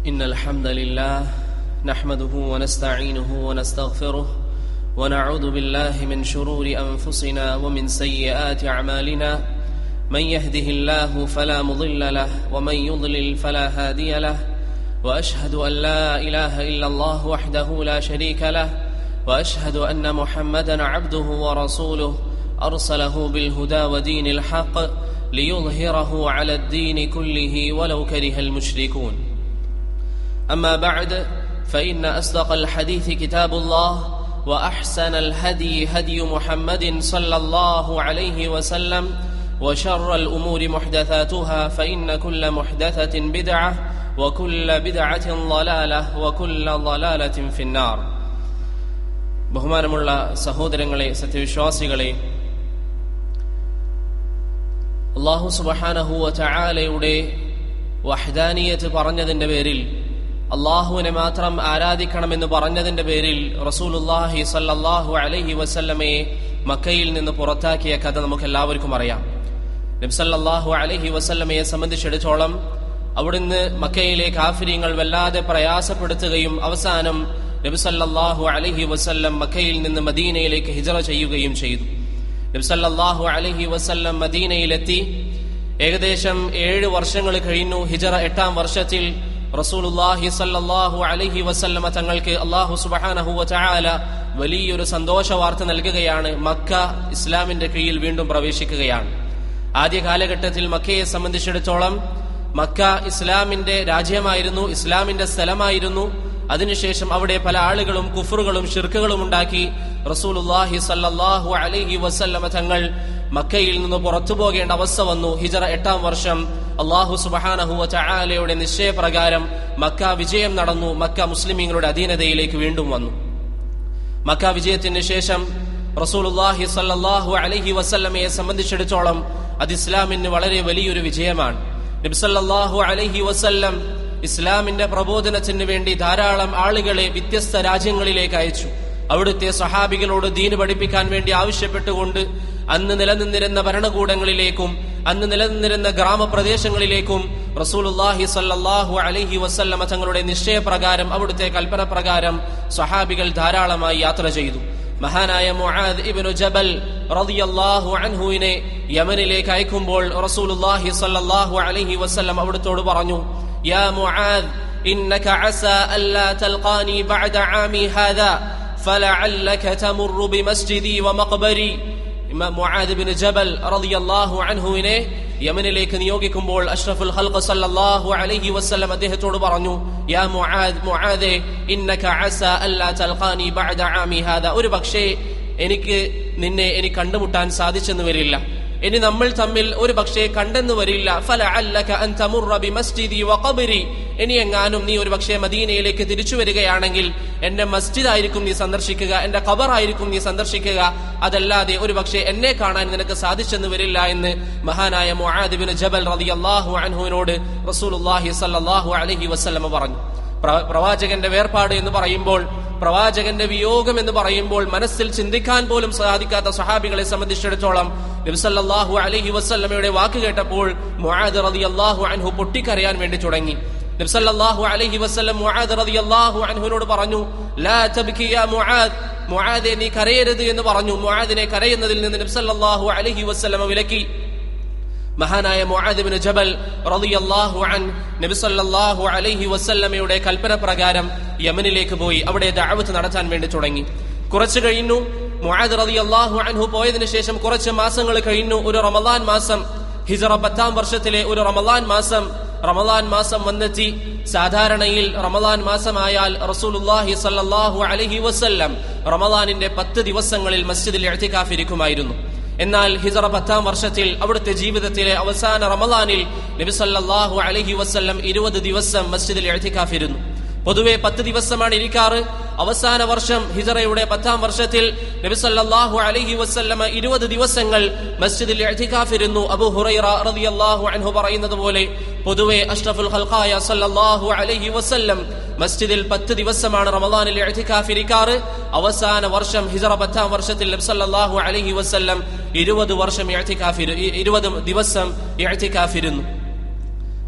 إن الحمد لله نحمده ونستعينه ونستغفره ونعوذ بالله من شرور أنفسنا ومن سيئات أعمالنا من يهده الله فلا مضل له ومن يضلل فلا هادي له وأشهد أن لا إله إلا الله وحده لا شريك له وأشهد أن محمدا عبده ورسوله أرسله بالهدى ودين الحق ليظهره على الدين كله ولو كره المشركون أما بعد فإن أصدق الحديث كتاب الله وأحسن الهدي هدي محمد صلى الله عليه وسلم وشر الأمور محدثاتها فإن كل محدثة بدعة وكل بدعة ضلالة وكل ضلالة في النار ബഹുമാനമുള്ള സഹോദരങ്ങളെ സത്യവിശ്വാസികളെ അള്ളാഹു സുബഹാനഹുവ ചായാലയുടെ വഹ്ദാനിയത്ത് പറഞ്ഞതിന്റെ പേരിൽ അള്ളാഹുവിനെ മാത്രം ആരാധിക്കണമെന്ന് പറഞ്ഞതിന്റെ പേരിൽ റസൂലുല്ലാഹി സല്ലാഹു അലഹി വസല്ലമയെ മക്കയിൽ നിന്ന് പുറത്താക്കിയ കഥ നമുക്ക് എല്ലാവർക്കും അറിയാം നബ്സല്ലാഹു അലഹി വസല്ലമയെ സംബന്ധിച്ചിടത്തോളം അവിടുന്ന് മക്കയിലെ കാഫിര്യങ്ങൾ വല്ലാതെ പ്രയാസപ്പെടുത്തുകയും അവസാനം നബിസല്ലാഹു അലഹി വസല്ലം മക്കയിൽ നിന്ന് മദീനയിലേക്ക് ഹിജറ ചെയ്യുകയും ചെയ്തു നബ്സല്ലാഹു അലഹി വസല്ലം മദീനയിലെത്തി ഏകദേശം ഏഴ് വർഷങ്ങൾ കഴിഞ്ഞു ഹിജറ എട്ടാം വർഷത്തിൽ റസൂലുല്ലാഹി സല്ലാഹു അലഹി വസല്ലമ തങ്ങൾക്ക് അള്ളാഹു സുബാനഹു ചായാല വലിയൊരു സന്തോഷ വാർത്ത നൽകുകയാണ് മക്ക ഇസ്ലാമിന്റെ കീഴിൽ വീണ്ടും പ്രവേശിക്കുകയാണ് ആദ്യ കാലഘട്ടത്തിൽ മക്കയെ സംബന്ധിച്ചിടത്തോളം മക്ക ഇസ്ലാമിന്റെ രാജ്യമായിരുന്നു ഇസ്ലാമിന്റെ സ്ഥലമായിരുന്നു അതിനുശേഷം അവിടെ പല ആളുകളും കുഫറുകളും ഷിർക്കുകളും ഉണ്ടാക്കി റസൂലുല്ലാഹി സല്ലാഹു അലഹി വസല്ലമ തങ്ങൾ മക്കയിൽ നിന്ന് പുറത്തു പോകേണ്ട അവസ്ഥ വന്നു ഹിജറ എട്ടാം വർഷം അള്ളാഹു സുബഹാനഹുവ ചായാലയുടെ നിശ്ചയപ്രകാരം മക്ക വിജയം നടന്നു മക്ക മുസ്ലിമീങ്ങളുടെ അധീനതയിലേക്ക് വീണ്ടും വന്നു മക്ക വിജയത്തിന് ശേഷം റസൂലുല്ലാഹി സല്ലാഹു അലഹി വസല്ലമയെ സംബന്ധിച്ചിടത്തോളം അത് ഇസ്ലാമിന് വളരെ വലിയൊരു വിജയമാണ് നബ്സല്ലാഹു അലഹി വസല്ലം ഇസ്ലാമിന്റെ പ്രബോധനത്തിന് വേണ്ടി ധാരാളം ആളുകളെ വ്യത്യസ്ത രാജ്യങ്ങളിലേക്ക് അയച്ചു അവിടുത്തെ സഹാബികളോട് ദീന് പഠിപ്പിക്കാൻ വേണ്ടി ആവശ്യപ്പെട്ടുകൊണ്ട് അന്ന് നിലനിന്നിരുന്ന ഭരണകൂടങ്ങളിലേക്കും അന്ന് നിലനിന്നിരുന്ന ഗ്രാമപ്രദേശങ്ങളിലേക്കും റസൂലുല്ലാഹി സല്ലാഹു അലഹി വസല്ലമ തങ്ങളുടെ നിശ്ചയപ്രകാരം അവിടുത്തെ കൽപ്പന പ്രകാരം സഹാബികൾ ധാരാളമായി യാത്ര ചെയ്തു മഹാനായ മുആദ് ഇബ്നു ജബൽ റളിയല്ലാഹു അൻഹുവിനെ യമനിലേക്ക് അയക്കുമ്പോൾ റസൂലുള്ളാഹി സ്വല്ലല്ലാഹു അലൈഹി വസല്ലം അവിടുത്തോട് പറഞ്ഞു യാ മുആദ് إنك عسى ألا تلقاني بعد عامي هذا فلعلك تمر بمسجدي ومقبري ഇമാം മുആദ് ബിൻ ജബൽ റളിയല്ലാഹു അൻഹുവിനെ യമനിലേക്ക് നിയോഗിക്കുമ്പോൾ അഷ്റഫുൽ ഖൽഖ് സല്ലല്ലാഹു അലൈഹി വസല്ലം അദ്ദേഹത്തോട് പറഞ്ഞു യാ മുആദ് മുആദേ ഇന്നക അസ അല്ലാ തൽഖാനി ബഅദ ആമി ഹാദാ ഒരു പക്ഷേ എനിക്ക് നിന്നെ എനിക്ക് കണ്ടുമുട്ടാൻ സാധിച്ചെന്ന് വരില്ല ഇനി നമ്മൾ തമ്മിൽ ഒരു പക്ഷേ കണ്ടെന്ന് വരില്ല ഫല അല്ലക അൻ തമുറ ബിമസ്ജിദി വഖബരി ഇനി എങ്ങാനും നീ ഒരു പക്ഷേ മദീനയിലേക്ക് തിരിച്ചു വരികയാണെങ്കിൽ എന്റെ മസ്ജിദ് ആയിരിക്കും നീ സന്ദർശിക്കുക എന്റെ ഖബറായിരിക്കും നീ സന്ദർശിക്കുക അതല്ലാതെ ഒരു പക്ഷേ എന്നെ കാണാൻ നിനക്ക് സാധിച്ചെന്ന് വരില്ല എന്ന് മഹാനായ മുആദിബിൻ ജബൽ റളിയല്ലാഹു അൻഹുവിനോട് റസൂലുള്ളാഹി സ്വല്ലല്ലാഹു അലൈഹി വസല്ലമ പറഞ്ഞു പ്രവാചകന്റെ വേർപാട് എന്ന് പറയുമ്പോൾ പ്രവാചകന്റെ വിയോഗം എന്ന് പറയുമ്പോൾ മനസ്സിൽ ചിന്തിക്കാൻ പോലും സാധിക്കാത്ത സഹാബികളെ സംബന്ധിച്ചിടത്തോളം നബ്സല്ലാഹു അലഹി വസ്ല്ലമയുടെ വാക്ക് കേട്ടപ്പോൾ മുആദ് റളിയല്ലാഹു അൻഹു പൊട്ടിക്കരയാൻ വേണ്ടി തുടങ്ങി നബ്സല്ലാഹു അലഹി വസ്ല്ലം മുആദ് റളിയല്ലാഹു അൻഹുവിനോട് പറഞ്ഞു ലാ തബ്കി യാ മുആദ് മുആദെ നീ കരയരുത് എന്ന് പറഞ്ഞു മുആദിനെ കരയുന്നതിൽ നിന്ന് നബ്സല്ലാഹു അലഹി വസ്ല്ലമ വിലക്കി മഹാനായ മുആദിബിന് ജബൽ റളിയല്ലാഹു അൻ നബി സല്ലല്ലാഹു അലൈഹി വസല്ലമയുടെ കൽപ്പന പ്രകാരം യമനിലേക്ക് പോയി അവിടെ ദഅവത്ത് നടത്താൻ വേണ്ടി തുടങ്ങി കുറച്ചു കഴിഞ്ഞു മുആദ് റളിയല്ലാഹു അൻഹു പോയതിനു ശേഷം കുറച്ച് മാസങ്ങൾ കഴിഞ്ഞു ഒരു റമദാൻ മാസം ഹിജറ പത്താം വർഷത്തിലെ ഒരു റമദാൻ മാസം റമദാൻ മാസം വന്നെത്തി സാധാരണയിൽ റമദാൻ മാസമായാൽ റസൂലുല്ലാഹി സല്ലല്ലാഹു അലൈഹി വസല്ലം റമദാനിന്റെ പത്ത് ദിവസങ്ങളിൽ മസ്ജിദിൽ ഇരിക്കുമായിരുന്നു എന്നാൽ ഹിജറ പത്താം വർഷത്തിൽ അവിടുത്തെ ജീവിതത്തിലെ അവസാന റമദാനിൽ നബി സല്ലല്ലാഹു അലൈഹി വസല്ലം ഇരുപത് ദിവസം മസ്ജിദിൽ എഴുത്തിക്കാഫിരുന്നു പൊതുവെ പത്ത് ദിവസമാണ് ഇരിക്കാറ് അവസാന വർഷം ഹിജറയുടെ പത്താം വർഷത്തിൽ നബി സല്ലല്ലാഹു അലൈഹി വസല്ലമ ഇരുപത് ദിവസങ്ങൾ മസ്ജിദിൽ ഇഅ്തികാഫിരുന്നു അബൂ ഹുറൈറ റളിയല്ലാഹു അൻഹു പറയുന്നത് പോലെ പൊതുവെ അഷ്റഫുൽ ഖൽഖായ സല്ലല്ലാഹു അലൈഹി വസല്ലം മസ്ജിദിൽ പത്ത് ദിവസമാണ് റമദാനിൽ ഇഅ്തികാഫിരിക്കാറ് അവസാന വർഷം ഹിജറ പത്താം വർഷത്തിൽ നബി സല്ലല്ലാഹു അലൈഹി വസല്ലം ഇരുപത് വർഷം ഇഅ്തികാഫിരു ഇരുപത് ദിവസം ഇഅ്തികാഫിരുന്നു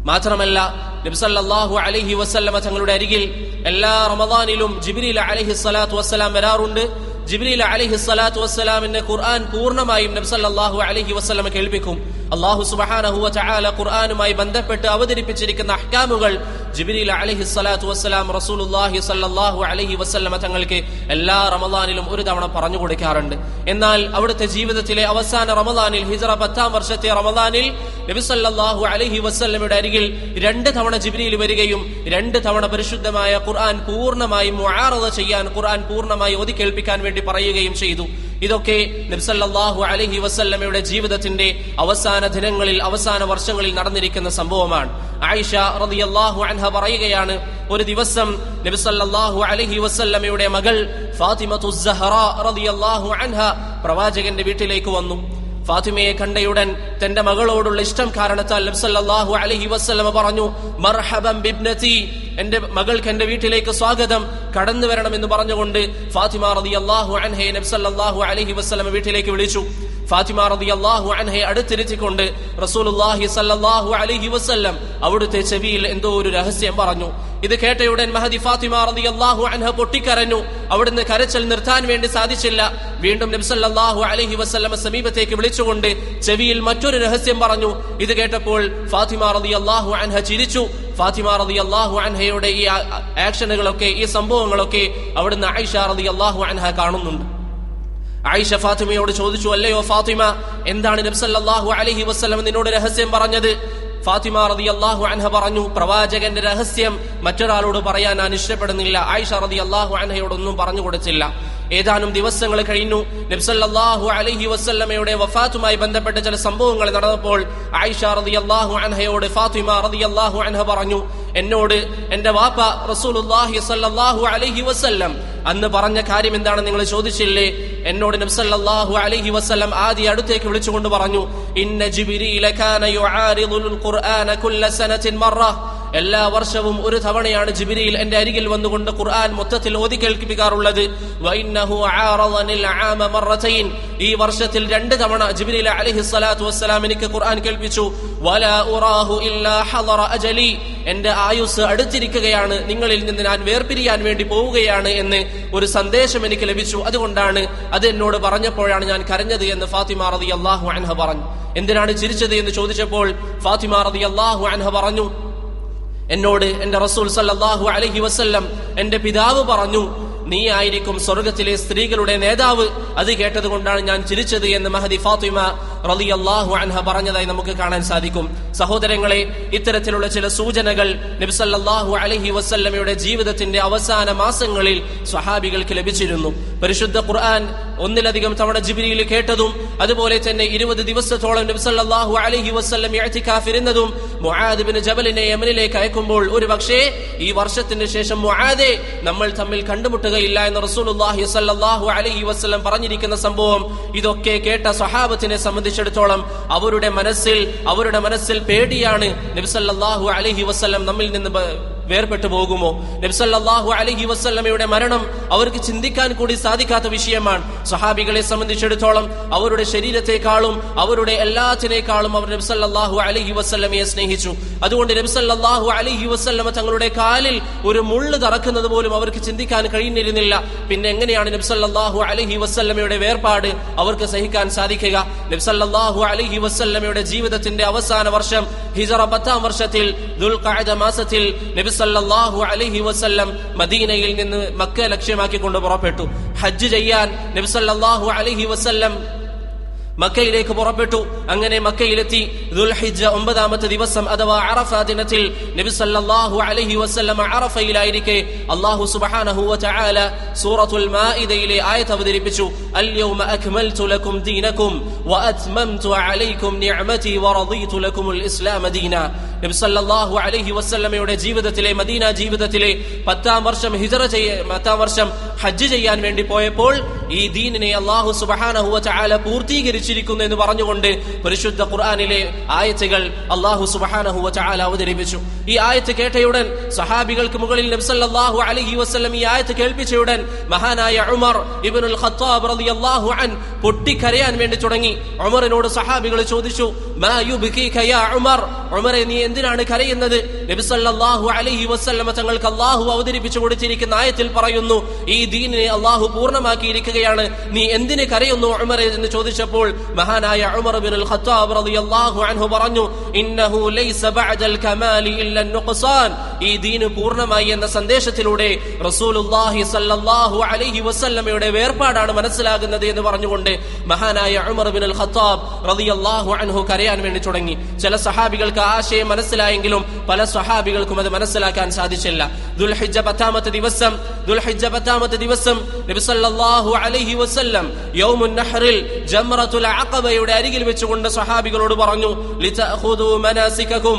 മാത്രമല്ല നബ്സല്ലാഹു അലഹി വസ്ല്ലമ തങ്ങളുടെ അരികിൽ എല്ലാ റമദാനിലും ജിബിരിൽ അലഹി സ്വലാത്തു വസ്സലാം വരാറുണ്ട് ജിബ്രീൽ അലഹി സ്വലാത്തു വസ്സലാമിന്റെ ഖുർആൻ പൂർണ്ണമായും നബ്സല്ലാഹു അലഹി വസ്ലമ കേൾപ്പിക്കും അള്ളാഹു സുബഹാനഹുവ ചാല ഖുർആനുമായി ബന്ധപ്പെട്ട് അവതരിപ്പിച്ചിരിക്കുന്ന അഹ്കാമുകൾ ജിബ്രീൽ അലഹി സ്വലാത്തു വസ്സലാം റസൂലുല്ലാഹി സല്ലാഹു അലഹി വസ്ലമ തങ്ങൾക്ക് എല്ലാ റമദാനിലും ഒരു തവണ പറഞ്ഞു കൊടുക്കാറുണ്ട് എന്നാൽ അവിടുത്തെ ജീവിതത്തിലെ അവസാന റമദാനിൽ ഹിജറ പത്താം വർഷത്തെ റമദാനിൽ നബിസല്ലാഹു അലഹി വസ്ല്ലമയുടെ അരികിൽ രണ്ട് തവണ ജിബ്രീൽ വരികയും രണ്ട് തവണ പരിശുദ്ധമായ ഖുർആൻ പൂർണ്ണമായും മുആറദ ചെയ്യാൻ ഖുർആൻ പൂർണ്ണമായി ഓതി കേൾപ്പിക്കാൻ വേണ്ടി പറയുകയും ചെയ്തു ഇതൊക്കെ നബ്സല്ലാഹു അലഹി വസല്ലമയുടെ ജീവിതത്തിന്റെ അവസാന ദിനങ്ങളിൽ അവസാന വർഷങ്ങളിൽ നടന്നിരിക്കുന്ന സംഭവമാണ് ആയിഷ റളിയല്ലാഹു അൻഹ പറയുകയാണ് ഒരു ദിവസം നബിസല്ലാഹു അലഹി വസല്ലമയുടെ മകൾ ഫാത്തിമത്തു സഹറ റളിയല്ലാഹു അൻഹ പ്രവാചകന്റെ വീട്ടിലേക്ക് വന്നു ഫാത്തിമയെ കണ്ടയുടൻ തന്റെ മകളോടുള്ള ഇഷ്ടം കാരണത്താൽ നബ്സല്ലാഹു അലഹി വസ്ലമ പറഞ്ഞു മർഹബം ബിബ്നതി എന്റെ മകൾക്ക് എന്റെ വീട്ടിലേക്ക് സ്വാഗതം കടന്നു വരണമെന്ന് പറഞ്ഞുകൊണ്ട് ഫാത്തിമ റതി അള്ളാഹു അൻഹയെ നബ്സല്ലാഹു അലഹി വസ്ലമ വീട്ടിലേക്ക് വിളിച്ചു ഫാത്തിമ റതി അള്ളാഹു അൻഹയെ അടുത്തിരുത്തിക്കൊണ്ട് റസൂലുല്ലാഹി സല്ലാഹു അലഹി വസ്ല്ലം അവിടുത്തെ ചെവിയിൽ എന്തോ ഒരു രഹസ്യം പറഞ്ഞു ഇത് കേട്ടയുടൻ മഹദി ഫാത്തിമ റതി അള്ളാഹു അൻഹ പൊട്ടിക്കരഞ്ഞു അവിടുന്ന് കരച്ചൽ നിർത്താൻ വേണ്ടി സാധിച്ചില്ല വീണ്ടും നബ്സല്ലാഹു അലഹി വസ്ല്ലമ സമീപത്തേക്ക് വിളിച്ചുകൊണ്ട് ചെവിയിൽ മറ്റൊരു രഹസ്യം പറഞ്ഞു ഇത് കേട്ടപ്പോൾ ഫാത്തിമ റതി അള്ളാഹു അൻഹ ചിരിച്ചു ഫാത്തിമ റതി അള്ളാഹു അൻഹയുടെ ഈ ആക്ഷനുകളൊക്കെ ഈ സംഭവങ്ങളൊക്കെ അവിടുന്ന് ഐഷ റതി അള്ളാഹു അൻഹ കാണുന്നുണ്ട് ആയിഷ ഫാത്തിമയോട് ചോദിച്ചു അല്ലയോ ഫാത്തിമ എന്താണ് നബ്സല്ലാഹു അലഹി വസ്ലം നിന്നോട് രഹസ്യം പറഞ്ഞത് ഫാത്തിമ റതി അള്ളാഹു അൻഹ പറഞ്ഞു പ്രവാചകന്റെ രഹസ്യം മറ്റൊരാളോട് പറയാൻ ഞാൻ ഇഷ്ടപ്പെടുന്നില്ല ആയിഷ റതി അള്ളാഹു അൻഹയോടൊന്നും പറഞ്ഞു കൊടുത്തില്ല ഏതാനും ദിവസങ്ങൾ കഴിഞ്ഞു നബ്സല്ലാഹു അലഹി വസ്ല്ലമയുടെ വഫാത്തുമായി ബന്ധപ്പെട്ട ചില സംഭവങ്ങൾ നടന്നപ്പോൾ ആയിഷ റതി അള്ളാഹു അൻഹയോട് ഫാത്തിമ റതി അള്ളാഹു അൻഹ പറഞ്ഞു എന്നോട് എന്റെ വാപ്പ റസൂലുല്ലാഹി സല്ലല്ലാഹു അലൈഹി വസല്ലം അന്ന് പറഞ്ഞ കാര്യം എന്താണ് നിങ്ങൾ ചോദിച്ചില്ലേ എന്നോട് നബ്സല്ലാഹു അലൈഹി വസല്ലം ആദ്യ അടുത്തേക്ക് വിളിച്ചുകൊണ്ട് പറഞ്ഞു ഇന്ന ജിബ്രീല കാന യുആരിദുൽ ഖുർആന കുല്ല സനത്തിൻ മറ എല്ലാ വർഷവും ഒരു തവണയാണ് ജിബിരിയിൽ എന്റെ അരികിൽ വന്നുകൊണ്ട് ഖുർആൻ മൊത്തത്തിൽ ഓതി കേൾപ്പിക്കാറുള്ളത് ഈ വർഷത്തിൽ രണ്ട് തവണ ജിബിരിൽ അലഹി സ്വലാത്തു വസ്സലാം എനിക്ക് ഖുർആൻ കേൾപ്പിച്ചു എന്റെ ആയുസ് അടുത്തിരിക്കുകയാണ് നിങ്ങളിൽ നിന്ന് ഞാൻ വേർപിരിയാൻ വേണ്ടി പോവുകയാണ് എന്ന് ഒരു സന്ദേശം എനിക്ക് ലഭിച്ചു അതുകൊണ്ടാണ് അത് എന്നോട് പറഞ്ഞപ്പോഴാണ് ഞാൻ കരഞ്ഞത് എന്ന് ഫാത്തിമ റതി അള്ളാഹു അൻഹ പറഞ്ഞു എന്തിനാണ് ചിരിച്ചത് എന്ന് ചോദിച്ചപ്പോൾ ഫാത്തിമ റതി അള്ളാഹു അൻഹ പറഞ്ഞു എന്നോട് എന്റെ റസൂൽ സല്ലാഹു അലഹി വസ്ല്ലം എന്റെ പിതാവ് പറഞ്ഞു നീ ആയിരിക്കും സ്വർഗത്തിലെ സ്ത്രീകളുടെ നേതാവ് അത് കേട്ടത് കൊണ്ടാണ് ഞാൻ ചിരിച്ചത് എന്ന് മഹദി ഫാത്തിമ റലി അള്ളാഹു അൻഹ പറഞ്ഞതായി നമുക്ക് കാണാൻ സാധിക്കും സഹോദരങ്ങളെ ഇത്തരത്തിലുള്ള ചില സൂചനകൾ നബ്സല്ലാഹു അലഹി വസ്ല്ലമയുടെ ജീവിതത്തിന്റെ അവസാന മാസങ്ങളിൽ സ്വഹാബികൾക്ക് ലഭിച്ചിരുന്നു പരിശുദ്ധ ഖുർആൻ ഒന്നിലധികം തവണ ജിബിരിയിൽ കേട്ടതും അതുപോലെ തന്നെ ഇരുപത് ദിവസത്തോളം നബ്സല്ലാഹു അലഹി വസ്ല്ലം ഇരുന്നതും മുആദിബിന് ജബലിനെ യമനിലേക്ക് അയക്കുമ്പോൾ ഒരു പക്ഷേ ഈ വർഷത്തിന് ശേഷം മുആദെ നമ്മൾ തമ്മിൽ കണ്ടുമുട്ടുകയില്ല എന്ന് റസൂലുള്ളാഹി സ്വല്ലല്ലാഹു അലൈഹി വസല്ലം പറഞ്ഞിരിക്കുന്ന സംഭവം ഇതൊക്കെ കേട്ട സ്വഹാബത്തിനെ സംബന്ധിച്ചിടത്തോളം അവരുടെ മനസ്സിൽ അവരുടെ മനസ്സിൽ പേടിയാണ് നബ്സല്ലാഹു അലൈഹി വസല്ലം നമ്മിൽ നിന്ന് വേർപെട്ടു പോകുമോ നബ്സല്ലാഹു അലഹി വസ്ല്ലമയുടെ മരണം അവർക്ക് ചിന്തിക്കാൻ കൂടി സാധിക്കാത്ത വിഷയമാണ് സഹാബികളെ സംബന്ധിച്ചിടത്തോളം അവരുടെ ശരീരത്തെക്കാളും അവരുടെ എല്ലാത്തിനേക്കാളും അവർ നബ്സല്ലാഹു അലഹി വസ്ല്ലമയെ സ്നേഹിച്ചു അതുകൊണ്ട് നബ്സല്ലാഹു അലഹി വസ്ല്ലമ തങ്ങളുടെ കാലിൽ ഒരു മുള്ള് തറക്കുന്നത് പോലും അവർക്ക് ചിന്തിക്കാൻ കഴിയുന്നിരുന്നില്ല പിന്നെ എങ്ങനെയാണ് നബ്സല്ലാഹു അലഹി വസ്ല്ലമയുടെ വേർപാട് അവർക്ക് സഹിക്കാൻ സാധിക്കുക നബ്സല്ലാഹു അലഹി വസ്ല്ലമയുടെ ജീവിതത്തിന്റെ അവസാന വർഷം ഹിജറ പത്താം വർഷത്തിൽ ദുൽഖഅദ മാസത്തിൽ നബി സല്ലല്ലാഹു അലൈഹി വസല്ലം മദീനയിൽ നിന്ന് മക്ക ലക്ഷ്യമാക്കിക്കൊണ്ട് പുറപ്പെട്ടു ഹജ്ജ് ചെയ്യാൻ നബി സല്ലല്ലാഹു അലൈഹി വസല്ലം മക്കയിലേക്ക് പുറപ്പെട്ടു അങ്ങനെ മക്കയിലെത്തി ദുൽഹിജ ഒമ്പതാമത്തെ ദിവസം അഥവാ അറഫ ദിനത്തിൽ നബി സല്ലല്ലാഹു അലൈഹി വസല്ലം അറഫയിലായിരിക്കെ അല്ലാഹു സുബ്ഹാനഹു വതആല സൂറത്തുൽ മാഇദയിലെ ആയത്ത് അവതരിപ്പിച്ചു അൽയൗമ അക്മൽതു ലക്കും ദീനക്കും വഅത്മംതു അലൈക്കും നിഅമതി വറദീതു ലക്കുമുൽ ഇസ്ലാമ ദീന നബി സല്ലല്ലാഹു അലൈഹി വസല്ലമയുടെ ജീവിതത്തിലെ മദീന ജീവിതത്തിലെ പത്താം വർഷം ഹിജറ ചെയ്യ പത്താം വർഷം ഹജ്ജ് ചെയ്യാൻ വേണ്ടി പോയപ്പോൾ ഈ ദീനിനെ അള്ളാഹു സുബ്ഹാനഹു വതആല പൂർത്തീകരിച്ചിരിക്കുന്നു എന്ന് പറഞ്ഞുകൊണ്ട് പരിശുദ്ധ ഖുർആനിലെ ആയത്തുകൾ അള്ളാഹു സുബ്ഹാനഹു വതആല അവതരിപ്പിച്ചു ഈ ആയത്ത് കേട്ടയുടൻ സഹാബികൾക്ക് മുകളിൽ നബി സല്ലല്ലാഹു അലൈഹി വസല്ലം ഈ ആയത്ത് കേൾപ്പിച്ചയുടൻ മഹാനായ ഉമർ ഇബ്നുൽ ഖത്താബ് റളിയല്ലാഹു അൻ പൊട്ടിക്കരയാൻ വേണ്ടി തുടങ്ങി ഉമറിനോട് സഹാബികൾ ചോദിച്ചു മാ യുബ്കീക യാ ഉമർ ഉമറെ നീ എന്തിനാണ് കരയുന്നത് നബിസല്ലാഹു അലഹി വസ്ല്ലമ തങ്ങൾക്ക് അള്ളാഹു അവതരിപ്പിച്ചു കൊടുത്തിരിക്കുന്ന ആയത്തിൽ പറയുന്നു ഈ ദീനിനെ അള്ളാഹു പൂർണ്ണമാക്കിയിരിക്കുകയാണ് നീ എന്തിന് കരയുന്നു ഉമറെ എന്ന് ചോദിച്ചപ്പോൾ മഹാനായ ഉമർ ബിൻ അൽ ഖത്താബ് റളിയല്ലാഹു അൻഹു പറഞ്ഞു ഇന്നഹു ലൈസ ബഅദൽ കമാലി ഇല്ല നുഖ്സാൻ ഈ ദീന് പൂർണ്ണമായി എന്ന സന്ദേശത്തിലൂടെ റസൂലുള്ളാഹി സല്ലല്ലാഹു അലൈഹി വസല്ലമയുടെ വേർപാടാണ് മനസ്സിലാകുന്നത് എന്ന് പറഞ്ഞുകൊണ്ട് മഹാനായ ഉമർ ബിൻ അൽ ഖത്താബ് റളിയല്ലാഹു അൻഹു കരയാൻ വേണ്ടി തുടങ്ങി ചില സഹാബികൾക്ക് ആശയം മനസ്സിലായെങ്കിലും പല സഹാബികൾക്കും അത് മനസ്സിലാക്കാൻ സാധിച്ചില്ല ദുൽഹിജ്ജ പത്താമത്തെ ദിവസം ദുൽഹിജ്ജ പത്താമത്തെ ദിവസം നബി സല്ലല്ലാഹു അലൈഹി വസല്ലം യൗമുൻ നഹറിൽ ജംറത്തുൽ അഖബയുടെ അരികിൽ വെച്ചുകൊണ്ട് സഹാബികളോട് പറഞ്ഞു ലിതഖുദു മനാസികകും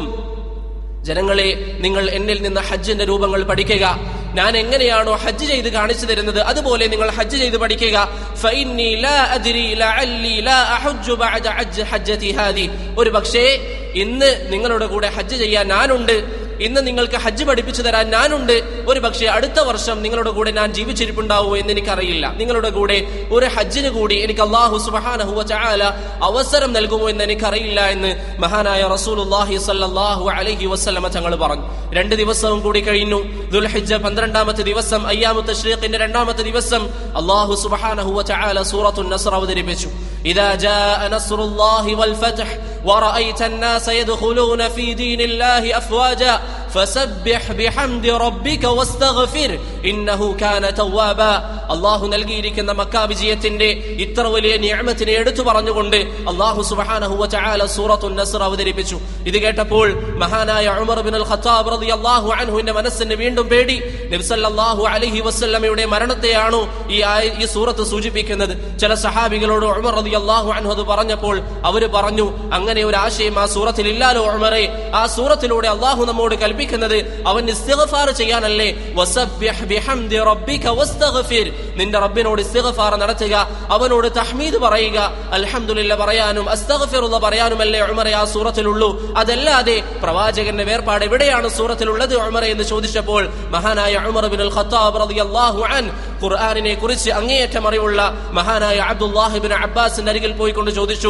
ജനങ്ങളെ നിങ്ങൾ എന്നിൽ നിന്ന് ഹജ്ജിന്റെ രൂപങ്ങൾ പഠിക്കുക ഞാൻ എങ്ങനെയാണോ ഹജ്ജ് ചെയ്ത് കാണിച്ചു തരുന്നത് അതുപോലെ നിങ്ങൾ ഹജ്ജ് ചെയ്ത് പഠിക്കുക ഫഇന്നി ലാ അദ്രി ലഅല്ലി ലാ അഹജ്ജു ബഅദ ഹജ്ജ് ഹജ്ജതി ഹാദി ഒരു പക്ഷേ ഇന്ന് നിങ്ങളുടെ കൂടെ ഹജ്ജ് ചെയ്യാൻ ഞാനുണ്ട് ഇന്ന് നിങ്ങൾക്ക് ഹജ്ജ് പഠിപ്പിച്ചു തരാൻ ഞാനുണ്ട് ഒരു പക്ഷേ അടുത്ത വർഷം നിങ്ങളുടെ കൂടെ ഞാൻ ജീവിച്ചിരിപ്പുണ്ടാവുമോ എന്ന് എനിക്കറിയില്ല നിങ്ങളുടെ കൂടെ ഒരു ഹജ്ജിന് കൂടി എനിക്ക് അള്ളാഹു സുബാനഹുവ ചാല അവസരം നൽകുമോ എന്ന് എനിക്കറിയില്ല എന്ന് മഹാനായ റസൂലുല്ലാഹി സല്ലാഹു അലഹി വസ്ലമ തങ്ങൾ പറഞ്ഞു രണ്ട് ദിവസവും കൂടി കഴിഞ്ഞു ദുൽഹിജ്ജ പന്ത്രണ്ടാമത്തെ ദിവസം അയ്യാമത്തെ ഷ്രീഖിന്റെ രണ്ടാമത്തെ ദിവസം അള്ളാഹു സുബാനഹുവ ചാല സൂറത്തു നസർ അവതരിപ്പിച്ചു إذا جاء نصر الله والفتح ورأيت الناس يدخلون في دين الله أفواجا فسبح بحمد ربك واستغفر إنه كان توابا അള്ളാഹു നൽകിയിരിക്കുന്ന മക്കാ വിജയത്തിന്റെ ഇത്ര വലിയ നിയമത്തിനെ എടുത്തു പറഞ്ഞുകൊണ്ട് അള്ളാഹു സുബഹാനഹുവ ചാല സൂറത്തു നസർ അവതരിപ്പിച്ചു ഇത് കേട്ടപ്പോൾ മഹാനായ ഉമർ ബിൻ അൽ ഖത്താബ് റളിയല്ലാഹു അൻഹുവിന്റെ മനസ്സിന് വീണ്ടും പേടി നബ്സല്ലാഹു അലഹി വസ്ല്ലമയുടെ മരണത്തെയാണോ ഈ ആയ- ഈ സൂറത്ത് സൂചിപ്പിക്കുന്നത് ചില സഹാബികളോട് ഉമർ റളിയല്ലാഹു അൻഹു അത് പറഞ്ഞപ്പോൾ അവര് പറഞ്ഞു അങ്ങനെ ഒരു ആശയം ആ സൂറത്തിൽ ഇല്ലാലോ ഉമറെ ആ സൂറത്തിലൂടെ അള്ളാഹു നമ്മോട് കൽപ്പിക്കുന്നത് അവൻ ഇസ്തിഗ്ഫാർ ചെയ്യാനല്ലേ വസബ്ബിഹ് ബിഹംദി റബ്ബിക വസ്തഗ്ഫിർ നിന്റെ റബ്ബിനോട് ഇസ്തിഗ്ഫാർ നടത്തുക അവനോട് തഹ്മീദ് പറയുക അൽഹംദുലില്ല പറയാനും അസ്തഗ്ഫിറുള്ള പറയാനുമല്ലേ ഉമറെ ആ സൂറത്തിലുള്ളൂ അതല്ലാതെ പ്രവാചകന്റെ വേർപാട് എവിടെയാണ് സൂറത്തിലുള്ളത് ഉമറെ എന്ന് ചോദിച്ചപ്പോൾ മഹാനായ ഉമർ ബിൻ അൽ ഖത്താബ് റളിയല്ലാഹു അൻ ഖുർആനിനെ കുറിച്ച് അങ്ങേയറ്റം അറിവുള്ള മഹാനായ അബ്ദുല്ലാഹിബിൻ അബ്ബാസിന്റെ അരികിൽ പോയിക്കൊണ്ട് ചോദിച്ചു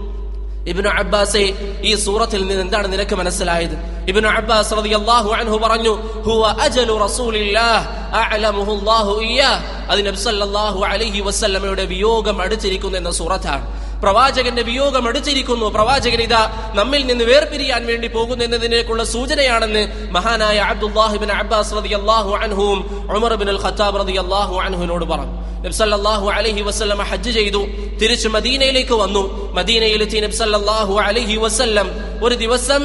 ഇബ്നു അബ്ബാസെ ഈ സൂറത്തിൽ നിന്ന് എന്താണ് നിനക്ക് മനസ്സിലായത് ഇബ്നു അബ്ബാസ് റളിയല്ലാഹു അൻഹു പറഞ്ഞു ഹുവ അജലു റസൂലില്ലാഹ് അഅലമുഹു അല്ലാഹു ഇയ്യാഹ് അത് നബി സല്ലല്ലാഹു അലൈഹി വസല്ലമയുടെ വിയോഗം അടുത്തിരിക്കുന്നു എന്ന സൂറത്താണ് പ്രവാചകന്റെ വിയോഗം അടുത്തിരിക്കുന്നു പ്രവാചകൻ ഇതാ നമ്മിൽ നിന്ന് വേർപിരിയാൻ വേണ്ടി പോകുന്നു എന്നതിനേക്കുള്ള സൂചനയാണെന്ന് മഹാനായ അബ്ദുല്ലാഹിബിൻ അബ്ബാസ് റളിയല്ലാഹു അൻഹുവും ഉമർ ബിൻ അൽ ഖത്താബ് റളിയല്ലാഹു അൻഹുവിനോട് പറഞ്ഞു നബി സല്ലല്ലാഹു അലൈഹി വസല്ലം ഹജ്ജ് ചെയ്തു തിരിച്ച് മദീനയിലേക്ക് വന്നു മദീനയിലെത്തി നബി സല്ലല്ലാഹു അലൈഹി വസല്ലം ഒരു ദിവസം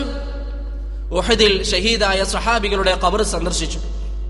ഉഹദിൽ ഷഹീദായ സഹാബികളുടെ ഖബർ സന്ദർശിച്ചു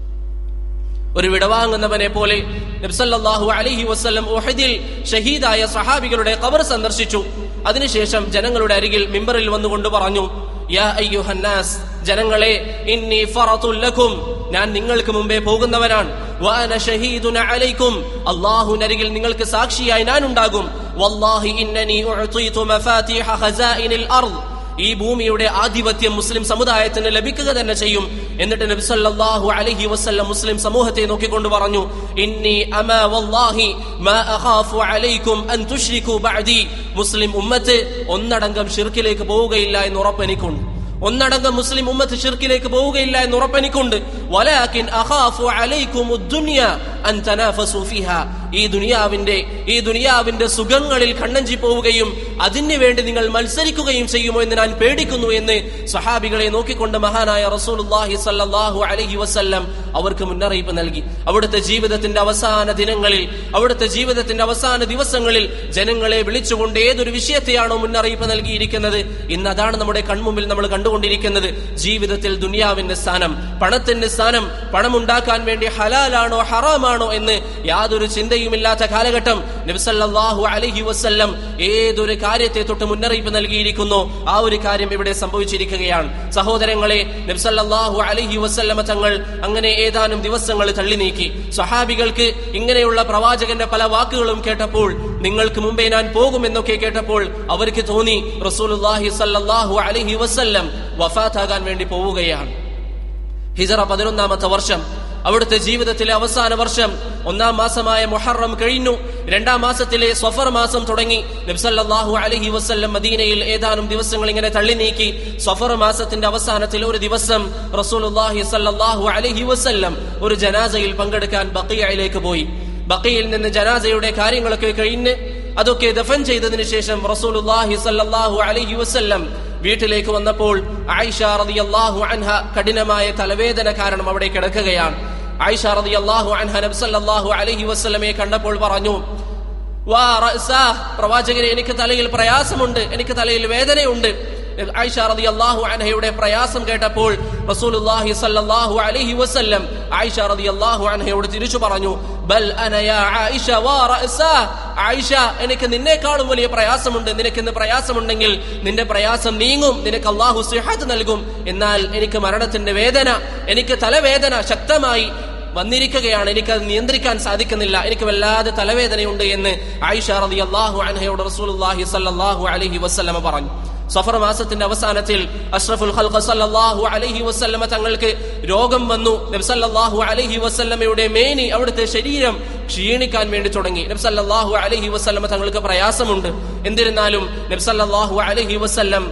ഒരു വിടവാങ്ങുന്നവനെ പോലെ നബ്സല്ലാഹു അലഹി വസ്ല്ലം ഉഹദിൽ ഷഹീദായ സഹാബികളുടെ ഖബർ സന്ദർശിച്ചു അതിനുശേഷം ജനങ്ങളുടെ അരികിൽ മിമ്പറിൽ വന്നുകൊണ്ട് പറഞ്ഞു യാ അയ്യുഹന്നാസ് ജനങ്ങളെ ഇന്നി ഫറത്തുൽ ലക്കും ഞാൻ നിങ്ങൾക്ക് മുമ്പേ പോകുന്നവനാണ് വഅന ഷഹീദുന അലൈക്കും അല്ലാഹുവിനരികിൽ നിങ്ങൾക്ക് സാക്ഷിയായി ഞാൻ ഉണ്ടാകും വല്ലാഹി ഇന്നനി ഉഅതീതു മഫാത്തിഹ ഖസാഇനിൽ അർദ് ഈ ഭൂമിയുടെ ആധിപത്യം മുസ്ലിം സമുദായത്തിന് ലഭിക്കുക തന്നെ ചെയ്യും എന്നിട്ട് നബി സല്ലല്ലാഹു അലൈഹി വസല്ലം മുസ്ലിം സമൂഹത്തെ നോക്കിക്കൊണ്ട് പറഞ്ഞു ഇന്നി അമാ വല്ലാഹി മാ അഖാഫു അലൈക്കും അൻ തുശ്രികു ബഅദി മുസ്ലിം ഉമ്മത്ത് ഒന്നടങ്കം ഷിർക്കിലേക്ക് പോവുകയില്ല എന്ന് ഉറപ്പെനിക്കുണ്ട് ഒന്നടങ്കം മുസ്ലിം ഉമ്മത്ത് ഷിർക്കിലേക്ക് പോവുകയില്ല എന്ന് ഉറപ്പെനിക്കുണ്ട് വലാകിൻ അഖാഫു അലൈക്കും ദുനിയ അൻ തനാഫസു ഫിഹാ ഈ ദുനിയാവിന്റെ ഈ ദുനിയാവിന്റെ സുഖങ്ങളിൽ കണ്ണഞ്ചി പോവുകയും അതിനു വേണ്ടി നിങ്ങൾ മത്സരിക്കുകയും ചെയ്യുമോ എന്ന് ഞാൻ പേടിക്കുന്നു എന്ന് സഹാബികളെ നോക്കിക്കൊണ്ട് മഹാനായ റസൂലുള്ളാഹി സല്ലല്ലാഹു അലൈഹി വസല്ലം അവർക്ക് മുന്നറിയിപ്പ് നൽകി അവിടുത്തെ ജീവിതത്തിന്റെ അവസാന ദിനങ്ങളിൽ അവിടുത്തെ ജീവിതത്തിന്റെ അവസാന ദിവസങ്ങളിൽ ജനങ്ങളെ വിളിച്ചുകൊണ്ട് ഏതൊരു വിഷയത്തെയാണോ മുന്നറിയിപ്പ് നൽകിയിരിക്കുന്നത് ഇന്ന് അതാണ് നമ്മുടെ കൺമുമ്പിൽ നമ്മൾ കണ്ടുകൊണ്ടിരിക്കുന്നത് ജീവിതത്തിൽ ദുനിയാവിന്റെ സ്ഥാനം പണത്തിന്റെ സ്ഥാനം പണമുണ്ടാക്കാൻ വേണ്ടി ഹലാലാണോ ഹറാമാണോ എന്ന് യാതൊരു ചിന്തയുമില്ലാത്ത കാലഘട്ടം നബിസല്ലാഹു അലഹി വസ്ല്ലം ഏതൊരു കാര്യത്തെ തൊട്ട് മുന്നറിയിപ്പ് നൽകിയിരിക്കുന്നു ആ ഒരു കാര്യം ഇവിടെ സംഭവിച്ചിരിക്കുകയാണ് സഹോദരങ്ങളെ നബ്സല്ലാഹു അലഹി വസ്ല്ലമ തങ്ങൾ അങ്ങനെ ഏതാനും ദിവസങ്ങൾ തള്ളി നീക്കി സഹാബികൾക്ക് ഇങ്ങനെയുള്ള പ്രവാചകന്റെ പല വാക്കുകളും കേട്ടപ്പോൾ നിങ്ങൾക്ക് മുമ്പേ ഞാൻ പോകുമെന്നൊക്കെ കേട്ടപ്പോൾ അവർക്ക് തോന്നി റസൂലുല്ലാഹി സല്ലല്ലാഹു അലൈഹി വസല്ലം വഫാത്താകാൻ വേണ്ടി പോവുകയാണ് ഹിജറ പതിനൊന്നാമത്തെ വർഷം അവിടുത്തെ ജീവിതത്തിലെ അവസാന വർഷം ഒന്നാം മാസമായ മുഹറം കഴിഞ്ഞു രണ്ടാം മാസത്തിലെ സഫർ മാസം തുടങ്ങി നബ്സല്ലാഹു അലഹി വസ്ല്ലം മദീനയിൽ ഏതാനും ദിവസങ്ങൾ ഇങ്ങനെ തള്ളി നീക്കി സഫർ മാസത്തിന്റെ അവസാനത്തിൽ ഒരു ദിവസം റസൂലുല്ലാഹി സല്ലാഹു അലഹി വസ്ല്ലം ഒരു ജനാസയിൽ പങ്കെടുക്കാൻ ബക്കിയയിലേക്ക് പോയി ബക്കിയിൽ നിന്ന് ജനാസയുടെ കാര്യങ്ങളൊക്കെ കഴിഞ്ഞ് അതൊക്കെ ദഫൻ ചെയ്തതിനു ശേഷം റസൂലുല്ലാഹി സല്ലാഹു അലഹി വസ്ല്ലം വീട്ടിലേക്ക് വന്നപ്പോൾ ആയിഷ റളിയല്ലാഹു അൻഹ കഠിനമായ തലവേദന കാരണം അവിടെ കിടക്കുകയാണ് ആയിഷ റളിയല്ലാഹു അൻഹ നബി സല്ലല്ലാഹു അലൈഹി വസല്ലമയെ കണ്ടപ്പോൾ പറഞ്ഞു വാ റഅസാ പ്രവാചകരെ എനിക്ക് തലയിൽ പ്രയാസമുണ്ട് എനിക്ക് തലയിൽ വേദനയുണ്ട് ആയിഷ റളിയല്ലാഹു അൻഹയുടെ പ്രയാസം കേട്ടപ്പോൾ റസൂലുള്ളാഹി സല്ലല്ലാഹു അലൈഹി വസല്ലം ആയിഷ റളിയല്ലാഹു അൻഹയോട് തിരിച്ചു പറഞ്ഞു ബൽ അന യാ ആയിഷ വാ റഅസാ ആയിഷ എനിക്ക് നിന്നേക്കാളും വലിയ പ്രയാസമുണ്ട് നിനക്ക് ഇന്ന് പ്രയാസമുണ്ടെങ്കിൽ നിന്റെ പ്രയാസം നീങ്ങും നിനക്ക് അള്ളാഹു സിഹത്ത് നൽകും എന്നാൽ എനിക്ക് മരണത്തിന്റെ വേദന എനിക്ക് തലവേദന ശക്തമായി വന്നിരിക്കുകയാണ് എനിക്ക് അത് നിയന്ത്രിക്കാൻ സാധിക്കുന്നില്ല എനിക്ക് വല്ലാതെ തലവേദനയുണ്ട് എന്ന് ആയിഷ റതി അള്ളാഹു അൻഹയോട് റസൂലുള്ളാഹി സല്ലല്ലാഹു അലൈഹി വസല്ലമ പറഞ്ഞു സഫർ മാസത്തിന്റെ അവസാനത്തിൽ അഷ്റഫുൽ ഖൽഖ സല്ലല്ലാഹു അലൈഹി വസല്ലമ തങ്ങൾക്ക് രോഗം വന്നു നബി സല്ലല്ലാഹു അലൈഹി വസല്ലമയുടെ മേനി അവിടുത്തെ ശരീരം ക്ഷീണിക്കാൻ വേണ്ടി തുടങ്ങി നബി സല്ലല്ലാഹു അലൈഹി വസല്ലമ തങ്ങൾക്ക് പ്രയാസമുണ്ട് എന്നിരുന്നാലും നബി സല്ലല്ലാഹു അലൈഹി വസല്ലം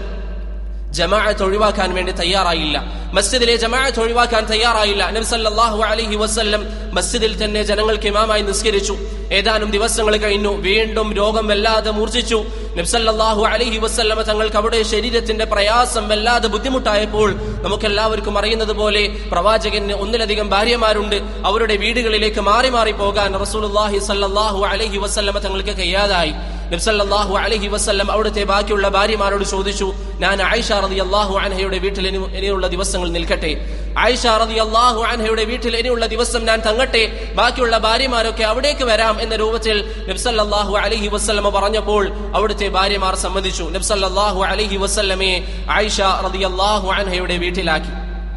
ജമാഅത്ത് ഒഴിവാക്കാൻ വേണ്ടി തയ്യാറായില്ല മസ്ജിദിലെ ജമാഅത്ത് ഒഴിവാക്കാൻ തയ്യാറായില്ല നബി സല്ലല്ലാഹു അലൈഹി വസല്ലം മസ്ജിദിൽ തന്നെ ജനങ്ങൾക്ക് ഇമാമായി നിസ്കരിച്ചു ഏതാനും ദിവസങ്ങൾ കഴിഞ്ഞു വീണ്ടും രോഗം വല്ലാതെ മൂർച്ഛിച്ചു നബ്സല്ലാഹു അലൈഹി വസ്ല്ലമ തങ്ങൾക്ക് അവിടെ ശരീരത്തിന്റെ പ്രയാസം വല്ലാതെ ബുദ്ധിമുട്ടായപ്പോൾ നമുക്കെല്ലാവർക്കും അറിയുന്നത് പോലെ പ്രവാചകന് ഒന്നിലധികം ഭാര്യമാരുണ്ട് അവരുടെ വീടുകളിലേക്ക് മാറി മാറി പോകാൻ റസൂലുള്ളാഹി സല്ലല്ലാഹു അലൈഹി വസ്ല്ലമ തങ്ങൾക്ക് കഴിയാതായി നബ്സല്ലാഹു അലഹി വസ്ല്ലം അവിടുത്തെ ബാക്കിയുള്ള ഭാര്യമാരോട് ചോദിച്ചു ഞാൻ ആയിഷ റതി അള്ളാഹു അൻഹയുടെ വീട്ടിൽ ഇനി ഇനിയുള്ള ദിവസങ്ങൾ നിൽക്കട്ടെ ആയിഷ റതി അള്ളാഹു അൻഹയുടെ വീട്ടിൽ ഇനിയുള്ള ദിവസം ഞാൻ തങ്ങട്ടെ ബാക്കിയുള്ള ഭാര്യമാരൊക്കെ അവിടേക്ക് വരാം എന്ന രൂപത്തിൽ നബ്സല്ലാഹു അലഹി വസ്ല്ലമ പറഞ്ഞപ്പോൾ അവിടുത്തെ ഭാര്യമാർ സമ്മതിച്ചു നബ്സല്ലാഹു അലഹി വസ്ല്ലമയെ ആയിഷ റതി അള്ളാഹു അൻഹയുടെ വീട്ടിലാക്കി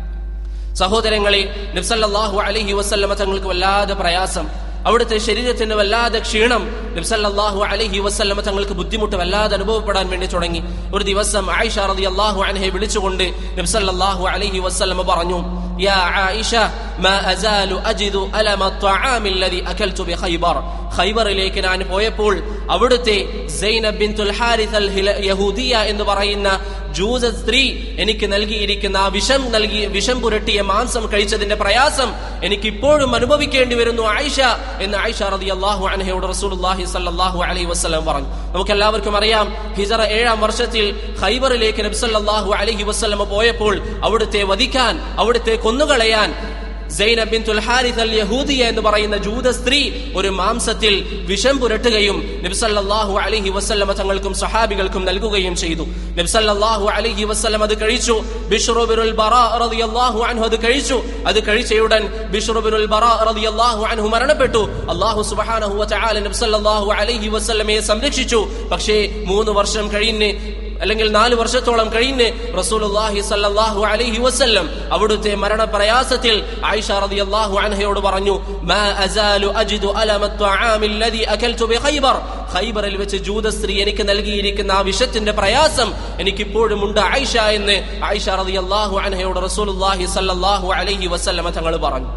സഹോദരങ്ങളെ നബ്സല്ലാഹു അലഹി വസ്ല്ലമ തങ്ങൾക്ക് വല്ലാതെ പ്രയാസം അവിടുത്തെ ശരീരത്തിന് വല്ലാതെ ക്ഷീണം നബ്സല്ലാഹു അലഹി വസ്ല്ലമ തങ്ങൾക്ക് ബുദ്ധിമുട്ട് വല്ലാതെ അനുഭവപ്പെടാൻ വേണ്ടി തുടങ്ങി ഒരു ദിവസം ആയിഷ റതി അള്ളാഹു അനഹെ വിളിച്ചുകൊണ്ട് നബ്സല്ലാഹു അലഹി വസ്ല്ലമ പറഞ്ഞു يا عائشة ما أزال أجد ألم الطعام الذي أكلت بخيبر ഖൈബറിലേക്ക് ഞാൻ പോയപ്പോൾ അവിടുത്തെ സൈനബ് ബിൻതുൽ ഹാരിസ് അൽ യഹൂദിയ എന്ന് പറയുന്ന ജൂത സ്ത്രീ എനിക്ക് നൽകിയിരിക്കുന്ന ആ വിഷം നൽകി വിഷം പുരട്ടിയ മാംസം കഴിച്ചതിന്റെ പ്രയാസം എനിക്ക് ഇപ്പോഴും അനുഭവിക്കേണ്ടി വരുന്നു ആയിഷ എന്ന് ആയിഷ റതി അള്ളാഹു അനഹയോട് റസൂലുള്ളാഹി സല്ലല്ലാഹു അലൈഹി വസല്ലം പറഞ്ഞു നമുക്ക് എല്ലാവർക്കും അറിയാം ഹിജറ ഏഴാം വർഷത്തിൽ ഖൈബറിലേക്ക് നബ്സല്ലാഹു അലൈഹി വസല്ലം പോയപ്പോൾ അവിടുത്തെ വധിക്കാൻ അവിടുത്തെ കൊന്നുകളയാൻ സൈനബ് ബിൻതുൽ ഹാരിസ് അൽ യഹൂദിയ എന്ന് പറയുന്ന ജൂത സ്ത്രീ ഒരു മാംസത്തിൽ വിഷം പുരട്ടുകയും നബ്സല്ലാഹു അലഹി വസ്ല്ലമ തങ്ങൾക്കും സഹാബികൾക്കും നൽകുകയും ചെയ്തു നബ്സല്ലാഹു അലഹി വസ്ല്ലം അത് കഴിച്ചു ബിഷ്റുബിനുൽ ബറാ റളിയല്ലാഹു അൻഹു അത് കഴിച്ചു അത് കഴിച്ചയുടൻ ബിഷ്റുബിനുൽ ബറാ റളിയല്ലാഹു അൻഹു മരണപ്പെട്ടു അല്ലാഹു സുബ്ഹാനഹു വ തആല നബ്സല്ലാഹു അലൈഹി വസല്ലമയെ സംരക്ഷിച്ചു പക്ഷേ മൂന്ന് വർഷം കഴിഞ്ഞ് അല്ലെങ്കിൽ നാല് വർഷത്തോളം കഴിഞ്ഞ് റസൂലുള്ളാഹി സല്ലല്ലാഹു അലൈഹി വസല്ലം അവിടുത്തെ മരണപ്രയാസത്തിൽ ആയിഷ റളിയല്ലാഹു അൻഹയോട് പറഞ്ഞു മാ അസാലു അജിദു അലമ الطعام الذي اكلت بخيبر ഖൈബറിൽ വെച്ച് ജൂത സ്ത്രീ എനിക്ക് നൽകിയിരിക്കുന്ന ആ വിഷത്തിന്റെ പ്രയാസം എനിക്കിപ്പോഴും ഉണ്ട് ആയിഷ എന്ന് ആയിഷ റളിയല്ലാഹു അൻഹയോട് റസൂലുള്ളാഹി സല്ലല്ലാഹു അലൈഹി വസല്ലമ തങ്ങൾ പറഞ്ഞു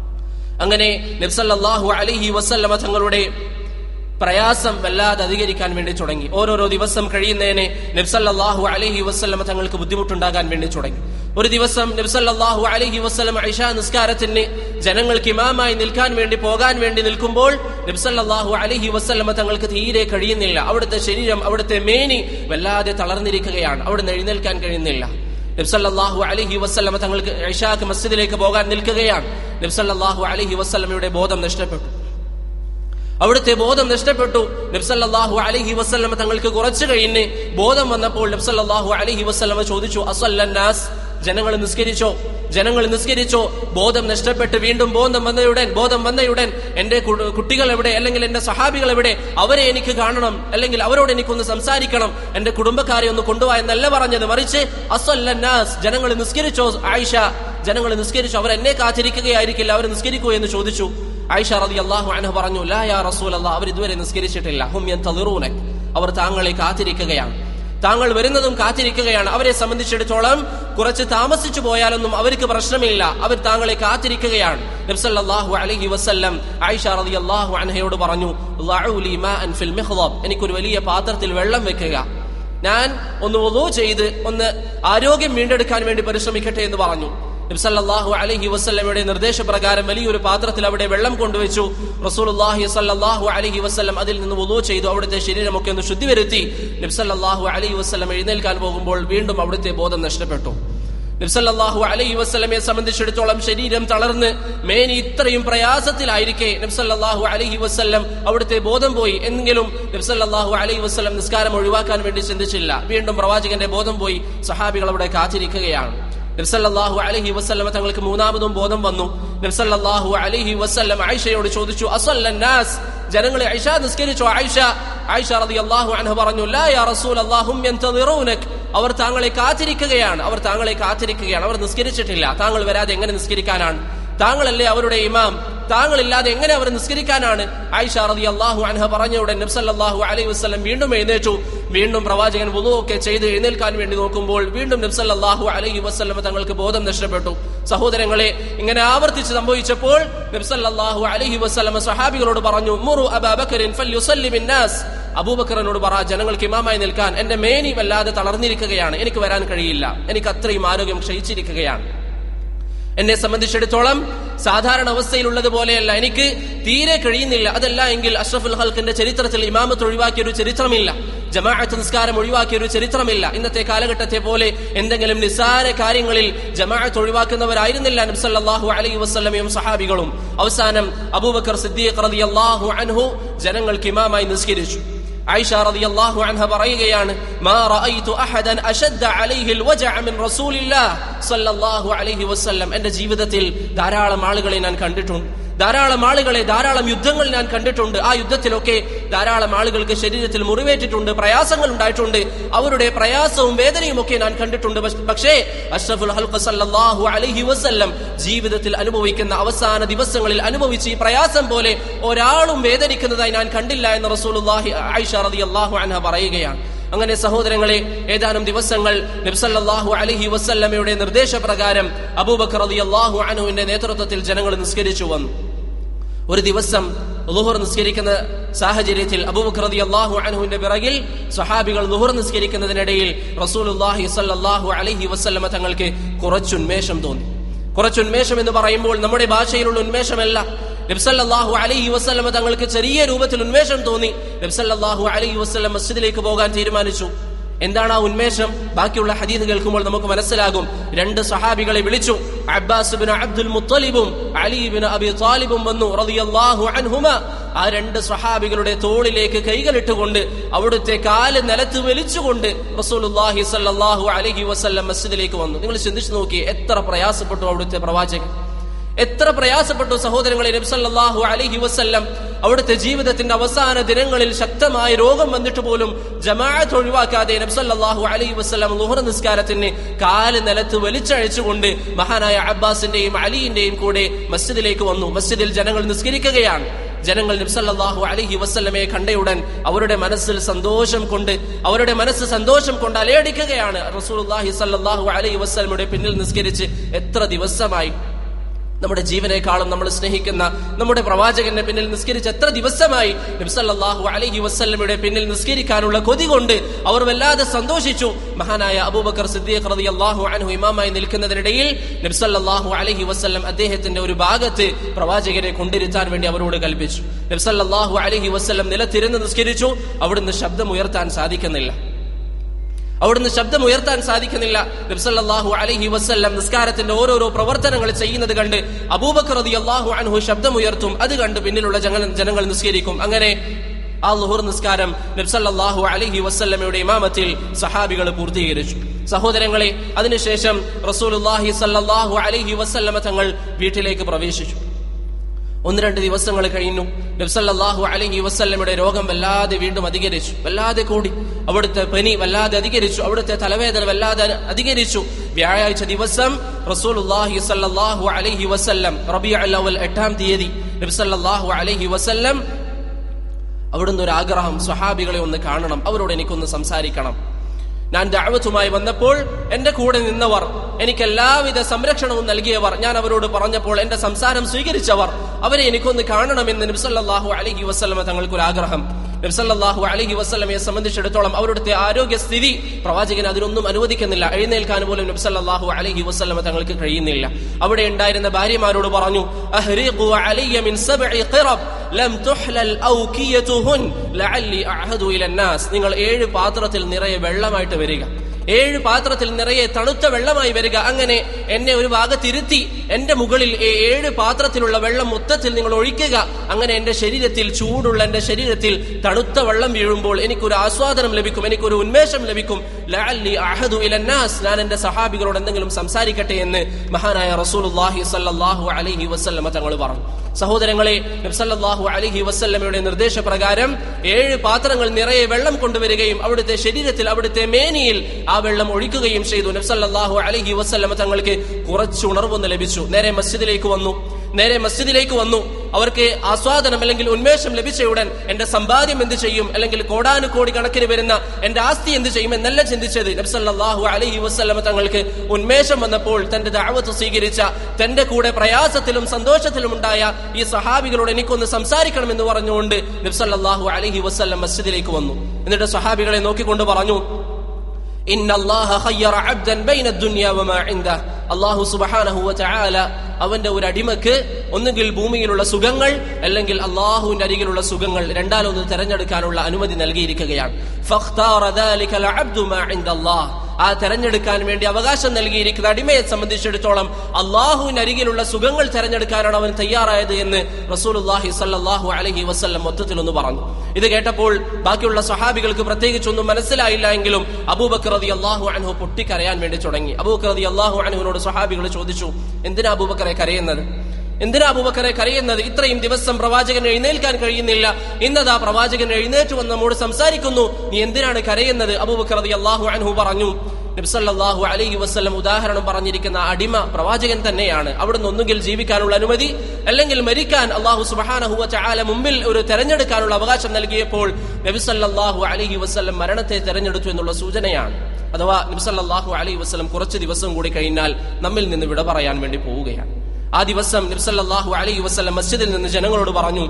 അങ്ങനെ നബ്സല്ലാഹു അലൈഹി വസല്ലമ തങ്ങളുടെ പ്രയാസം വല്ലാതെ അധികരിക്കാൻ വേണ്ടി തുടങ്ങി ഓരോരോ ദിവസം കഴിയുന്നതിനെ നബ്സല്ലാഹു അലഹി വസ്ലമ തങ്ങൾക്ക് ബുദ്ധിമുട്ടുണ്ടാകാൻ വേണ്ടി തുടങ്ങി ഒരു ദിവസം നബ്സല്ലാഹു അലഹി വസ്ലം ഐഷ നിസ്കാരത്തിന് ജനങ്ങൾക്ക് ഇമാമായി നിൽക്കാൻ വേണ്ടി പോകാൻ വേണ്ടി നിൽക്കുമ്പോൾ നബ്സല്ലാഹു അലഹി വസ്ലമ തങ്ങൾക്ക് തീരെ കഴിയുന്നില്ല അവിടുത്തെ ശരീരം അവിടുത്തെ മേനി വല്ലാതെ തളർന്നിരിക്കുകയാണ് അവിടുന്ന് എഴുന്നേൽക്കാൻ കഴിയുന്നില്ല നബ്സല്ലാഹു അലഹി വസ്ലമ തങ്ങൾക്ക് ഐഷാക്ക് മസ്ജിദിലേക്ക് പോകാൻ നിൽക്കുകയാണ് നബ്സല്ലാഹു അലഹി വസ്ലമയുടെ ബോധം നഷ്ടപ്പെട്ടു അവിടുത്തെ ബോധം നഷ്ടപ്പെട്ടു നബ്സല്ലാഹു അലഹി വസ്ലമ തങ്ങൾക്ക് കുറച്ചു കഴിഞ്ഞ് ബോധം വന്നപ്പോൾ നബ്സല്ലാഹു അലഹി വസ്ലമ ചോദിച്ചു അസല്ലന്നാസ് ജനങ്ങൾ നിസ്കരിച്ചോ ജനങ്ങൾ നിസ്കരിച്ചോ ബോധം നഷ്ടപ്പെട്ട് വീണ്ടും ബോധം വന്നയുടൻ ബോധം വന്നയുടൻ എന്റെ കുട്ടികൾ എവിടെ അല്ലെങ്കിൽ എന്റെ സഹാബികൾ എവിടെ അവരെ എനിക്ക് കാണണം അല്ലെങ്കിൽ അവരോട് എനിക്കൊന്ന് സംസാരിക്കണം എന്റെ കുടുംബക്കാരെ ഒന്ന് കൊണ്ടുപോവാ എന്നല്ല പറഞ്ഞത് മറിച്ച് അസല്ലന്നാസ് ജനങ്ങൾ നിസ്കരിച്ചോ ആയിഷ ജനങ്ങൾ നിസ്കരിച്ചു അവർ എന്നെ കാത്തിരിക്കുകയായിരിക്കില്ല അവർ നിസ്കരിക്കൂ എന്ന് ചോദിച്ചു ആയിഷ റതി അള്ളാഹു അനഹു പറഞ്ഞു ലാ യാ റസൂൽ അല്ലാ അവർ ഇതുവരെ നിസ്കരിച്ചിട്ടില്ല ഹും യന്തളിറൂനക് അവർ താങ്കളെ കാത്തിരിക്കുകയാണ് താങ്കൾ വരുന്നതും കാത്തിരിക്കുകയാണ് അവരെ സംബന്ധിച്ചിടത്തോളം കുറച്ച് താമസിച്ചു പോയാലൊന്നും അവർക്ക് പ്രശ്നമില്ല അവർ താങ്കളെ കാത്തിരിക്കുകയാണ് നബ്സല്ലാഹു അലഹി വസ്ല്ലം ആയിഷ റതി അള്ളാഹു അൻഹയോട് പറഞ്ഞു "ലഉ ലി മാഅൻ ഫിൽ മിഹ്ളബ്." എനിക്കൊരു വലിയ പാത്രത്തിൽ വെള്ളം വെക്കുക ഞാൻ ഒന്ന് ഒലോ ചെയ്ത് ഒന്ന് ആരോഗ്യം വീണ്ടെടുക്കാൻ വേണ്ടി പരിശ്രമിക്കട്ടെ എന്ന് പറഞ്ഞു നബ്സല്ലാഹു അലഹി വസ്ല്ലമയുടെ നിർദ്ദേശപ്രകാരം വലിയൊരു പാത്രത്തിൽ അവിടെ വെള്ളം കൊണ്ടുവച്ചു റസൂലുള്ളാഹി സല്ലല്ലാഹു അലൈഹി വസല്ലം അതിൽ നിന്ന് വുളൂ ചെയ്തു അവിടുത്തെ ശരീരമൊക്കെ ഒന്ന് ശുദ്ധി വരുത്തി നബ്സല്ലാഹു അലൈഹി വസല്ലം എഴുന്നേൽക്കാൻ പോകുമ്പോൾ വീണ്ടും അവിടുത്തെ ബോധം നഷ്ടപ്പെട്ടു നബ്സല്ലാഹു അലൈഹി വസ്ലമയെ സംബന്ധിച്ചിടത്തോളം ശരീരം തളർന്ന് മേനി ഇത്രയും പ്രയാസത്തിലായിരിക്കെ നബ്സല്ലാഹു അലൈഹി വസ്ലം അവിടുത്തെ ബോധം പോയി എങ്കിലും നബ്സല്ലാഹു അലൈഹി വസ്ലം നിസ്കാരം ഒഴിവാക്കാൻ വേണ്ടി ചിന്തിച്ചില്ല വീണ്ടും പ്രവാചകന്റെ ബോധം പോയി സഹാബികൾ അവിടെ കാത്തിരിക്കുകയാണ് നബ്സല്ലാഹു അലഹി വസ്ലമ തങ്ങൾക്ക് മൂന്നാമതും ബോധം വന്നു നബ്സല്ലാഹു അലഹി വസ്ലം ആയിഷയോട് ചോദിച്ചു അസല്ലന്നാസ് ജനങ്ങളെ ഐഷ നിസ്കരിച്ചോ ആയിഷ ആയിഷ റളിയല്ലാഹു അൻഹ പറഞ്ഞു ലാ യാ റസൂലല്ലാഹും യന്തദിറൂനക് അവർ താങ്കളെ കാത്തിരിക്കുകയാണ് അവർ താങ്കളെ കാത്തിരിക്കുകയാണ് അവർ നിസ്കരിച്ചിട്ടില്ല താങ്കൾ വരാതെ എങ്ങനെ നിസ്കരിക്കാനാണ് താങ്കളല്ലേ അവരുടെ ഇമാം താങ്കളില്ലാതെ എങ്ങനെ അവർ നിസ്കരിക്കാനാണ് ആയിഷ റതി അള്ളാഹു അൻഹ പറഞ്ഞ ഉടൻ നബ്സല്ലാഹു അലൈഹി വസ്ലം വീണ്ടും എഴുന്നേറ്റു വീണ്ടും പ്രവാചകൻ വുളുവൊക്കെ ചെയ്ത് എഴുന്നേൽക്കാൻ വേണ്ടി നോക്കുമ്പോൾ വീണ്ടും നബ്സല്ലാഹു അലൈഹി വസ്ലം തങ്ങൾക്ക് ബോധം നഷ്ടപ്പെട്ടു സഹോദരങ്ങളെ ഇങ്ങനെ ആവർത്തിച്ച് സംഭവിച്ചപ്പോൾ നബ്സല്ലാഹു അലൈഹി വസ്ലമ സഹാബികളോട് പറഞ്ഞു മുറു അബാബക്കറിൻ ഫല്യുസല്ലിമിന്നാസ് അബൂബക്കറിനോട് പറ ജനങ്ങൾക്ക് ഇമാമായി നിൽക്കാൻ എന്റെ മേനി വല്ലാതെ തളർന്നിരിക്കുകയാണ് എനിക്ക് വരാൻ കഴിയില്ല എനിക്ക് അത്രയും ആരോഗ്യം ക്ഷയിച്ചിരിക്കുകയാണ് എന്നെ സംബന്ധിച്ചിടത്തോളം സാധാരണ അവസ്ഥയിലുള്ളത് പോലെയല്ല എനിക്ക് തീരെ കഴിയുന്നില്ല അതല്ല എങ്കിൽ അഷ്റഫുൽ ഹൽക്കിന്റെ ചരിത്രത്തിൽ ഇമാമത്ത് ഒഴിവാക്കിയ ഒരു ചരിത്രമില്ല ജമാഅത്ത് നിസ്കാരം ഒഴിവാക്കിയ ഒരു ചരിത്രമില്ല ഇന്നത്തെ കാലഘട്ടത്തെ പോലെ എന്തെങ്കിലും നിസ്സാര കാര്യങ്ങളിൽ ജമാഅത്ത് ഒഴിവാക്കുന്നവരായിരുന്നില്ല നബ്സല്ലാഹു അലൈഹി വസ്ലമയും സഹാബികളും അവസാനം അബൂബക്കർ സിദ്ദീഖ് റളിയല്ലാഹു അൻഹു ജനങ്ങൾക്ക് ഇമാമായി നിസ്കരിച്ചു ആയിഷ റളിയല്ലാഹു അൻഹ പറയുകയാണ് മാ റഅയ്തു അഹദൻ അശദ്ദ അലൈഹി അൽവജഅ മിൻ റസൂലില്ലാഹ് സ്വല്ലല്ലാഹു അലൈഹി വസല്ലം എന്റെ ജീവിതത്തിൽ ധാരാളം ആളുകളെ ഞാൻ കണ്ടിട്ടുണ്ട് ധാരാളം ആളുകളെ ധാരാളം യുദ്ധങ്ങൾ ഞാൻ കണ്ടിട്ടുണ്ട് ആ യുദ്ധത്തിലൊക്കെ ധാരാളം ആളുകൾക്ക് ശരീരത്തിൽ മുറിവേറ്റിട്ടുണ്ട് പ്രയാസങ്ങൾ ഉണ്ടായിട്ടുണ്ട് അവരുടെ പ്രയാസവും വേദനയും ഒക്കെ ഞാൻ കണ്ടിട്ടുണ്ട് പക്ഷ- പക്ഷേ അഷ്റഫുൽ ഹൽഖ സല്ലല്ലാഹു അലൈഹി വസല്ലം ജീവിതത്തിൽ അനുഭവിക്കുന്ന അവസാന ദിവസങ്ങളിൽ അനുഭവിച്ച ഈ പ്രയാസം പോലെ ഒരാളും വേദനിക്കുന്നതായി ഞാൻ കണ്ടില്ല എന്ന് റസൂലുള്ളാഹി ആയിഷ റളിയല്ലാഹു അൻഹ പറയുകയാണ് അങ്ങനെ സഹോദരങ്ങളെ ഏതാനും ദിവസങ്ങൾ നബ്സല്ലാഹു അലഹി വസ്ല്ലമയുടെ നിർദ്ദേശപ്രകാരം അബൂബക്കർ റളിയല്ലാഹു അൻഹുവിന്റെ നേതൃത്വത്തിൽ ജനങ്ങൾ നിസ്കരിച്ചു വന്നു ഒരു ദിവസം ലുഹർ നിസ്കരിക്കുന്ന സാഹചര്യത്തിൽ അബൂബക്കർ റളിയല്ലാഹു അൻഹുവിന്റെ പിറകിൽ സഹാബികൾ ലുഹർ നിസ്കരിക്കുന്നതിനിടയിൽ റസൂലുള്ളാഹി സ്വല്ലല്ലാഹു അലൈഹി വസല്ലമ തങ്ങൾക്ക് കുറച്ചുന്മേഷം തോന്നി കുറച്ചുന്മേഷം എന്ന് പറയുമ്പോൾ നമ്മുടെ ഭാഷയിലുള്ള ഉന്മേഷമല്ല നബ്സല്ലാഹു അലൈഹി വസ്ലമ തങ്ങൾക്ക് ചെറിയ രൂപത്തിൽ ഉന്മേഷം തോന്നി നബ്സല്ലാഹു അലൈഹി വസ്ലം മസ്ജിദിലേക്ക് പോകാൻ തീരുമാനിച്ചു എന്താണ് ആ ഉന്മേഷം ബാക്കിയുള്ള ഹദീദ് കേൾക്കുമ്പോൾ നമുക്ക് മനസ്സിലാകും രണ്ട് സഹാബികളെ വിളിച്ചു അബ്ബാസ് ബിൻ അബ്ദുൽ മുത്തലിബും അലി ബിൻ അബി താലിബും വന്നു റളിയല്ലാഹു അൻഹുമ ആ രണ്ട് സഹാബികളുടെ തോളിലേക്ക് കൈകളിട്ടുകൊണ്ട് അവിടുത്തെ കാല് നിലത്ത് വലിച്ചുകൊണ്ട് റസൂലുള്ളാഹി സ്വല്ലല്ലാഹു അലൈഹി വസല്ലം മസ്ജിദിലേക്ക് വന്നു നിങ്ങൾ ചിന്തിച്ചു നോക്കി എത്ര പ്രയാസപ്പെട്ടു അവിടുത്തെ പ്രവാചകൻ എത്ര പ്രയാസപ്പെട്ടു സഹോദരങ്ങളെ നബ്സല്ലാഹു അലൈഹി വസല്ലം അവിടുത്തെ ജീവിതത്തിന്റെ അവസാന ദിനങ്ങളിൽ ശക്തമായ രോഗം വന്നിട്ട് പോലും ജമാഅത്ത് ഒഴിവാക്കാതെ നബ്സല്ലാഹു അലൈഹി വസല്ലം ലുഹർ നിസ്കാരത്തിന് കാല് നിലത്ത് വലിച്ചഴിച്ചുകൊണ്ട് മഹാനായ അബ്ബാസിന്റെയും അലിയിന്റെയും കൂടെ മസ്ജിദിലേക്ക് വന്നു മസ്ജിദിൽ ജനങ്ങൾ നിസ്കരിക്കുകയാണ് ജനങ്ങൾ നബ്സല്ലാഹു അലഹി വസ്ല്ലമയെ കണ്ടയുടൻ അവരുടെ മനസ്സിൽ സന്തോഷം കൊണ്ട് അവരുടെ മനസ്സ് സന്തോഷം കൊണ്ട് അലയടിക്കുകയാണ് റസൂലുള്ളാഹി സല്ലല്ലാഹു അലൈഹി വസ്ലമയുടെ പിന്നിൽ നിസ്കരിച്ച് എത്ര ദിവസമായി നമ്മുടെ ജീവനേക്കാളും നമ്മൾ സ്നേഹിക്കുന്ന നമ്മുടെ പ്രവാചകന്റെ പിന്നിൽ നിസ്കരിച്ച് എത്ര ദിവസമായി നബ്സല്ലാഹു അലഹി വസ്ല്ലമയുടെ പിന്നിൽ നിസ്കരിക്കാനുള്ള കൊതി കൊണ്ട് അവർ വല്ലാതെ സന്തോഷിച്ചു മഹാനായ അബൂബക്കർ സിദ്ദീഖ് റളിയല്ലാഹു അൻഹു ഇമാമായി നിൽക്കുന്നതിനിടയിൽ നബ്സല്ലാഹു അലഹി വസ്ല്ലം അദ്ദേഹത്തിന്റെ ഒരു ഭാഗത്ത് പ്രവാചകരെ കൊണ്ടിരുത്താൻ വേണ്ടി അവരോട് കൽപ്പിച്ചു നബ്സല്ലാഹു അലഹി വസ്ല്ലം നിലത്തിരുന്ന് നിസ്കരിച്ചു അവിടുന്ന് ശബ്ദം ഉയർത്താൻ സാധിക്കുന്നില്ല അവിടുന്ന് ശബ്ദം ഉയർത്താൻ സാധിക്കുന്നില്ല നബ്സല്ലാഹു അലഹി വസ്ല്ലം നിസ്കാരത്തിന്റെ ഓരോരോ പ്രവർത്തനങ്ങൾ ചെയ്യുന്നത് കണ്ട് അബൂബക്കർ റളിയല്ലാഹു അൻഹു ശബ്ദം ഉയർത്തും അത് കണ്ട് പിന്നിലുള്ള ജനങ്ങൾ ജനങ്ങൾ നിസ്കരിക്കും അങ്ങനെ ആ ലുഹുർ നിസ്കാരം നബ്സല്ലാഹു അലഹി വസ്ല്ലമയുടെ ഇമാമത്തിൽ സഹാബികൾ പൂർത്തീകരിച്ചു സഹോദരങ്ങളെ അതിനുശേഷം റസൂലുല്ലാഹി സല്ലല്ലാഹു അലൈഹി വസല്ലമ തങ്ങൾ വീട്ടിലേക്ക് പ്രവേശിച്ചു ഒന്ന് രണ്ട് ദിവസങ്ങൾ കഴിഞ്ഞു നബ്സല്ലാഹു അലൈഹി വസല്ലമയുടെ രോഗം വല്ലാതെ വീണ്ടും അധികരിച്ചു വല്ലാതെ കൂടി അവിടുത്തെ പനി വല്ലാതെ അധികരിച്ചു അവിടുത്തെ തലവേദന വല്ലാതെ അധികരിച്ചു വ്യാഴാഴ്ച ദിവസം റസൂലുല്ലാഹി സല്ലല്ലാഹു അലൈഹി വസല്ലം റബിയുൽ അവൽ എട്ടാം തീയതി നബ്സല്ലാഹു അലൈഹി വസല്ലം അവിടുന്ന് ഒരു ആഗ്രഹം സ്വഹാബികളെ ഒന്ന് കാണണം അവരോട് എനിക്കൊന്ന് സംസാരിക്കണം ഞാൻ ദഅവത്തുമായി വന്നപ്പോൾ എന്റെ കൂടെ നിന്നവർ എനിക്ക് എല്ലാവിധ സംരക്ഷണവും നൽകിയവർ ഞാൻ അവരോട് പറഞ്ഞപ്പോൾ എന്റെ സംസാരം സ്വീകരിച്ചവർ അവരെ എനിക്കൊന്ന് കാണണമെന്ന് നബ്സല്ലാഹു അലഹി വസ്ലമ തങ്ങൾക്കൊരു ആഗ്രഹം നബ്സല്ലാഹു അലഹി വസ്ലമയെ സംബന്ധിച്ചിടത്തോളം അവരുടെ ആരോഗ്യസ്ഥിതി പ്രവാചകൻ അതിനൊന്നും അനുവദിക്കുന്നില്ല എഴുന്നേൽക്കാൻ പോലും നബ്സല്ലാഹു അലഹി വസ്ലമ തങ്ങൾക്ക് കഴിയുന്നില്ല അവിടെ ഉണ്ടായിരുന്ന ഭാര്യമാരോട് പറഞ്ഞു "അഹ്രിഖു അലയ്യ മിൻ സബ്ഇ ഖിറബ് ലം തുഹ്ലൽ ഔകിയതുഹുൻ ലഅല്ലി അഅഹദു ഇലൻ നാസ് നിങ്ങൾ ഏഴ് പാത്രത്തിൽ നിറയെ വെള്ളമായിട്ട് വരിക ഏഴ് പാത്രത്തിൽ നിറയെ തണുത്ത വെള്ളമായി വരിക അങ്ങനെ എന്നെ ഒരു ഭാഗത്തിരുത്തി എന്റെ മുകളിൽ ഈ ഏഴ് പാത്രത്തിലുള്ള വെള്ളം മൊത്തത്തിൽ നിങ്ങൾ ഒഴിക്കുക അങ്ങനെ എന്റെ ശരീരത്തിൽ ചൂടുള്ള എന്റെ ശരീരത്തിൽ തണുത്ത വെള്ളം വീഴുമ്പോൾ എനിക്കൊരു ആസ്വാദനം ലഭിക്കും എനിക്കൊരു ഉന്മേഷം ലഭിക്കും ലഅല്ലി അഹദു ഇലന്നാസ് ഞാൻ എന്റെ സഹാബികളോട് എന്തെങ്കിലും സംസാരിക്കട്ടെ എന്ന് മഹാനായ റസൂലുള്ളാഹി സല്ലല്ലാഹു അലൈഹി വസല്ലമ തങ്ങൾ പറഞ്ഞു സഹോദരങ്ങളെ നബ്സല്ലാഹു അലഹി വസ്ല്ലമയുടെ നിർദ്ദേശപ്രകാരം ഏഴ് പാത്രങ്ങൾ നിറയെ വെള്ളം കൊണ്ടുവരികയും അവിടുത്തെ ശരീരത്തിൽ അവിടുത്തെ മേനിയിൽ ആ വെള്ളം ഒഴിക്കുകയും ചെയ്തു നബ്സല്ലാഹു അലഹി വസ്ല്ലമ തങ്ങൾക്ക് കുറച്ച് ഉണർവൊന്ന് ലഭിച്ചു നേരെ മസ്ജിദിലേക്ക് വന്നു നേരെ മസ്ജിദിലേക്ക് വന്നു അവർക്ക് ആസ്വാദനം അല്ലെങ്കിൽ ഉന്മേഷം ലഭിച്ചയുടൻ എന്റെ സമ്പാദ്യം എന്ത് ചെയ്യും അല്ലെങ്കിൽ കോടാനുകോടി കണക്കിന് വരുന്ന എന്റെ ആസ്തി എന്ത് ചെയ്യും എന്നല്ല ചിന്തിച്ചത് നബ്സല്ലാഹു അലഹി വസ്ലമ തങ്ങൾക്ക് ഉന്മേഷം വന്നപ്പോൾ തന്റെ ദാവത്ത് സ്വീകരിച്ച തന്റെ കൂടെ പ്രയാസത്തിലും സന്തോഷത്തിലും ഉണ്ടായ ഈ സഹാബികളോട് എനിക്കൊന്ന് സംസാരിക്കണമെന്ന് പറഞ്ഞുകൊണ്ട് നബ്സല്ലാഹു അലഹി വസ്ലം മസ്ജിദിലേക്ക് വന്നു എന്നിട്ട് സഹാബികളെ നോക്കിക്കൊണ്ട് പറഞ്ഞു അള്ളാഹു സുബാനഹു ചാല അവന്റെ ഒരു അടിമക്ക് ഒന്നുകിൽ ഭൂമിയിലുള്ള സുഖങ്ങൾ അല്ലെങ്കിൽ അള്ളാഹുവിന്റെ അരികിലുള്ള സുഖങ്ങൾ രണ്ടാലൊന്ന് തെരഞ്ഞെടുക്കാനുള്ള അനുമതി നൽകിയിരിക്കുകയാണ് ആ തെരഞ്ഞെടുക്കാൻ വേണ്ടി അവകാശം നൽകിയിരിക്കുന്ന അടിമയെ സംബന്ധിച്ചിടത്തോളം അള്ളാഹുവിന്റെ അരികിലുള്ള സുഖങ്ങൾ തെരഞ്ഞെടുക്കാനാണ് അവൻ തയ്യാറായത് എന്ന് റസൂലുല്ലാഹി സല്ലാഹു അലഹി വസ്ല്ലം മൊത്തത്തിൽ ഒന്ന് പറഞ്ഞു ഇത് കേട്ടപ്പോൾ ബാക്കിയുള്ള സഹാബികൾക്ക് പ്രത്യേകിച്ചൊന്നും മനസ്സിലായില്ല എങ്കിലും അബൂബക്കർ റതി അള്ളാഹു അൻഹു പൊട്ടിക്കരയാൻ വേണ്ടി തുടങ്ങി അബൂബക്കർ റതി അള്ളാഹു അൻഹുവിനോട് സഹാബികൾ ചോദിച്ചു എന്തിനാ അബൂബക്കറെ കരയുന്നത് എന്തിനാ അബൂബക്കറെ കരയുന്നത് ഇത്രയും ദിവസം പ്രവാചകൻ എഴുന്നേൽക്കാൻ കഴിയുന്നില്ല ഇന്നതാ പ്രവാചകൻ എഴുന്നേറ്റ് വന്ന് നമ്മോട് സംസാരിക്കുന്നു നീ എന്തിനാണ് കരയുന്നത് അബൂബക്കർ റതി അള്ളാഹു അൻഹു പറഞ്ഞു നബ്സല്ലാഹു അലൈഹി വസ്ലം ഉദാഹരണം പറഞ്ഞിരിക്കുന്ന അടിമ പ്രവാചകൻ തന്നെയാണ് അവിടുന്ന് ഒന്നുകിൽ ജീവിക്കാനുള്ള അനുമതി അല്ലെങ്കിൽ മരിക്കാൻ അള്ളാഹു സുബാനഹുവ ചാല മുമ്പിൽ ഒരു തെരഞ്ഞെടുക്കാനുള്ള അവകാശം നൽകിയപ്പോൾ നബിസല്ലാഹു അലൈഹി വസ്ലം മരണത്തെ തെരഞ്ഞെടുത്തു എന്നുള്ള സൂചനയാണ് അഥവാ നബ്സല്ലാഹു അലൈഹി വസ്ലം കുറച്ച് ദിവസം കൂടി കഴിഞ്ഞാൽ നമ്മിൽ നിന്ന് വിട പറയാൻ വേണ്ടി പോവുകയാണ് ആ ദിവസം നബ്സല്ലാഹു അലൈഹി വസ്ലം മസ്ജിദിൽ നിന്ന് ജനങ്ങളോട് പറഞ്ഞു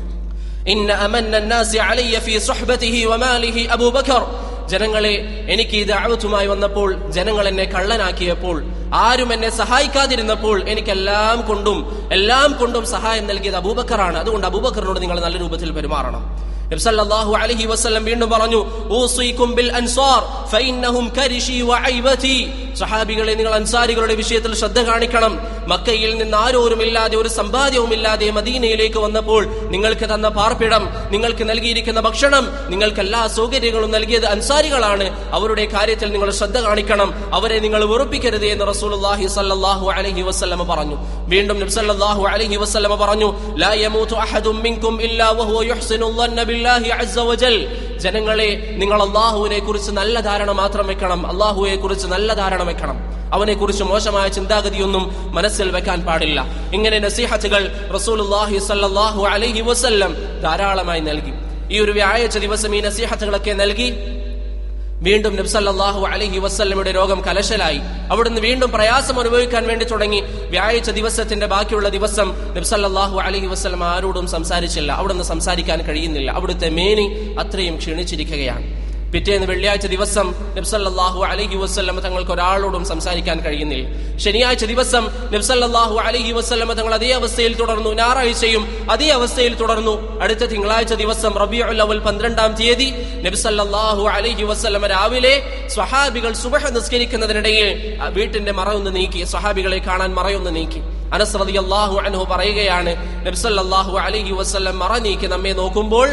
ഇന്ന അമന്ന അലയ്യ ഫീ സുഹ്ബതിഹി വമാലിഹി അബൂബക്കർ ജനങ്ങളെ എനിക്ക് ഈ ദഅവത്തുമായി വന്നപ്പോൾ ജനങ്ങൾ എന്നെ കള്ളനാക്കിയപ്പോൾ ആരും എന്നെ സഹായിക്കാതിരുന്നപ്പോൾ എനിക്കെല്ലാം കൊണ്ടും എല്ലാം കൊണ്ടും സഹായം നൽകിയത് അബൂബക്കറാണ് അതുകൊണ്ട് അബൂബക്കറിനോട് നിങ്ങൾ നല്ല രൂപത്തിൽ പെരുമാറണം നബ്സല്ലാഹു അലഹി വസ്ലം വീണ്ടും പറഞ്ഞു ഊസീക്കും ബിൽ അൻസാർ ഫഇന്നഹും കരിശി വഅയ്ബതി സഹാബികളെ നിങ്ങൾ അൻസാരികളുടെ വിഷയത്തിൽ ശ്രദ്ധ കാണിക്കണം മക്കയിൽ നിന്ന് ആരോരുമില്ലാതെ ഒരു സമ്പാദ്യവുമില്ലാതെ മദീനയിലേക്ക് വന്നപ്പോൾ നിങ്ങൾക്ക് തന്ന പാർപ്പിടം നിങ്ങൾക്ക് നൽകിയിരിക്കുന്ന ഭക്ഷണം നിങ്ങൾക്ക് എല്ലാ സൗകര്യങ്ങളും നൽകിയത് അൻസാരികളാണ് അവരുടെ കാര്യത്തിൽ നിങ്ങൾ ശ്രദ്ധ കാണിക്കണം അവരെ നിങ്ങൾ വെറുപ്പിക്കരുത് എന്ന് റസൂലുള്ളാഹി സല്ലല്ലാഹു അലൈഹി വസല്ലമ പറഞ്ഞു വീണ്ടും നബ്സല്ലാഹു അലൈഹി വസല്ലമ പറഞ്ഞു ലാ യമൂതു അഹദും മിൻകും ഇല്ലാ വഹുവ യുഹ്സിനു ظن ബില്ലാഹി അസ്സ വജൽ ജനങ്ങളെ നിങ്ങൾ അള്ളാഹുവിനെ കുറിച്ച് നല്ല ധാരണ മാത്രം വെക്കണം അള്ളാഹുവെ കുറിച്ച് നല്ല ധാരണ വെക്കണം അവനെ കുറിച്ച് മോശമായ ചിന്താഗതിയൊന്നും മനസ്സിൽ വെക്കാൻ പാടില്ല ഇങ്ങനെ നസീഹത്തുകൾ റസൂലുള്ളാഹി സല്ലല്ലാഹു അലൈഹി വസല്ലം ധാരാളമായി നൽകി ഈ ഒരു വ്യാഴാഴ്ച ദിവസം ഈ നസീഹത്തുകളൊക്കെ നൽകി വീണ്ടും നബ്സല്ലാഹു അലഹി വസ്ല്ലമയുടെ രോഗം കലശലായി അവിടുന്ന് വീണ്ടും പ്രയാസം അനുഭവിക്കാൻ വേണ്ടി തുടങ്ങി വ്യാഴാഴ്ച ദിവസത്തിന്റെ ബാക്കിയുള്ള ദിവസം നബ്സല്ലാഹു അലഹി വസ്ലം ആരോടും സംസാരിച്ചില്ല അവിടുന്ന് സംസാരിക്കാൻ കഴിയുന്നില്ല അവിടുത്തെ മേനി അത്രയും ക്ഷീണിച്ചിരിക്കുകയാണ് പിറ്റേന്ന് വെള്ളിയാഴ്ച ദിവസം നബ്സല്ലാഹു അലഹി വസ്ല്ലമ തങ്ങൾക്ക് ഒരാളോടും സംസാരിക്കാൻ കഴിയുന്നില്ല ശനിയാഴ്ച ദിവസം നബ്സല്ലാഹു അലഹി വസ്ല്ലമ തങ്ങൾ അതേ അവസ്ഥയിൽ തുടർന്നു ഞായറാഴ്ചയും അതേ അവസ്ഥയിൽ തുടർന്നു അടുത്ത തിങ്കളാഴ്ച ദിവസം റബിയുൽ അവൽ പന്ത്രണ്ടാം തീയതി നബ്സല്ലാഹു അലഹി വസ്ല്ലമ രാവിലെ സ്വഹാബികൾ സുബഹ നിസ്കരിക്കുന്നതിനിടയിൽ വീട്ടിന്റെ മറയൊന്ന് നീക്കി സ്വഹാബികളെ കാണാൻ മറയൊന്ന് നീക്കി അനസ് റളിയല്ലാഹു അൻഹു പറയുകയാണ് നബ്സല്ലാഹു അലഹി വസ്ല്ലം മറ നീക്കി നമ്മെ നോക്കുമ്പോൾ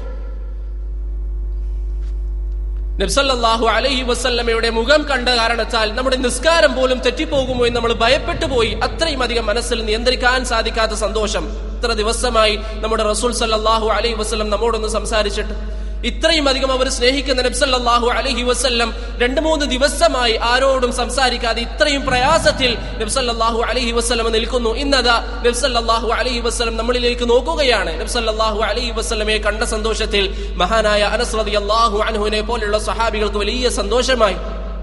നബ്സല്ലാഹു അലഹി വസ്ല്ലമയുടെ മുഖം കണ്ട കാരണത്താൽ നമ്മുടെ നിസ്കാരം പോലും തെറ്റിപ്പോകുമോ എന്ന് നമ്മൾ ഭയപ്പെട്ടു പോയി അത്രയും അധികം മനസ്സിൽ നിയന്ത്രിക്കാൻ സാധിക്കാത്ത സന്തോഷം ഇത്ര ദിവസമായി നമ്മുടെ റസൂൽ സല്ലാഹു അലൈഹി വസ്ലം നമ്മോടൊന്ന് സംസാരിച്ചിട്ട് ഇത്രയും അധികം അവർ സ്നേഹിക്കുന്ന നബ്സല്ലാഹു അലഹി വസ്ല്ലം രണ്ട് മൂന്ന് ദിവസമായി ആരോടും സംസാരിക്കാതെ ഇത്രയും പ്രയാസത്തിൽ നബ്സല്ലാഹു അലഹി വസ്ലം നിൽക്കുന്നു ഇന്നതാ നബ്സല്ലാഹു അലഹി വസ്ലം നമ്മളിലേക്ക് നോക്കുകയാണ് നബ്സല്ലാഹു അലഹി വസ്ലമെ കണ്ട സന്തോഷത്തിൽ മഹാനായ അനസ്രതി അള്ളാഹു അനഹുവിനെ പോലുള്ള സഹാബികൾക്ക് വലിയ സന്തോഷമായി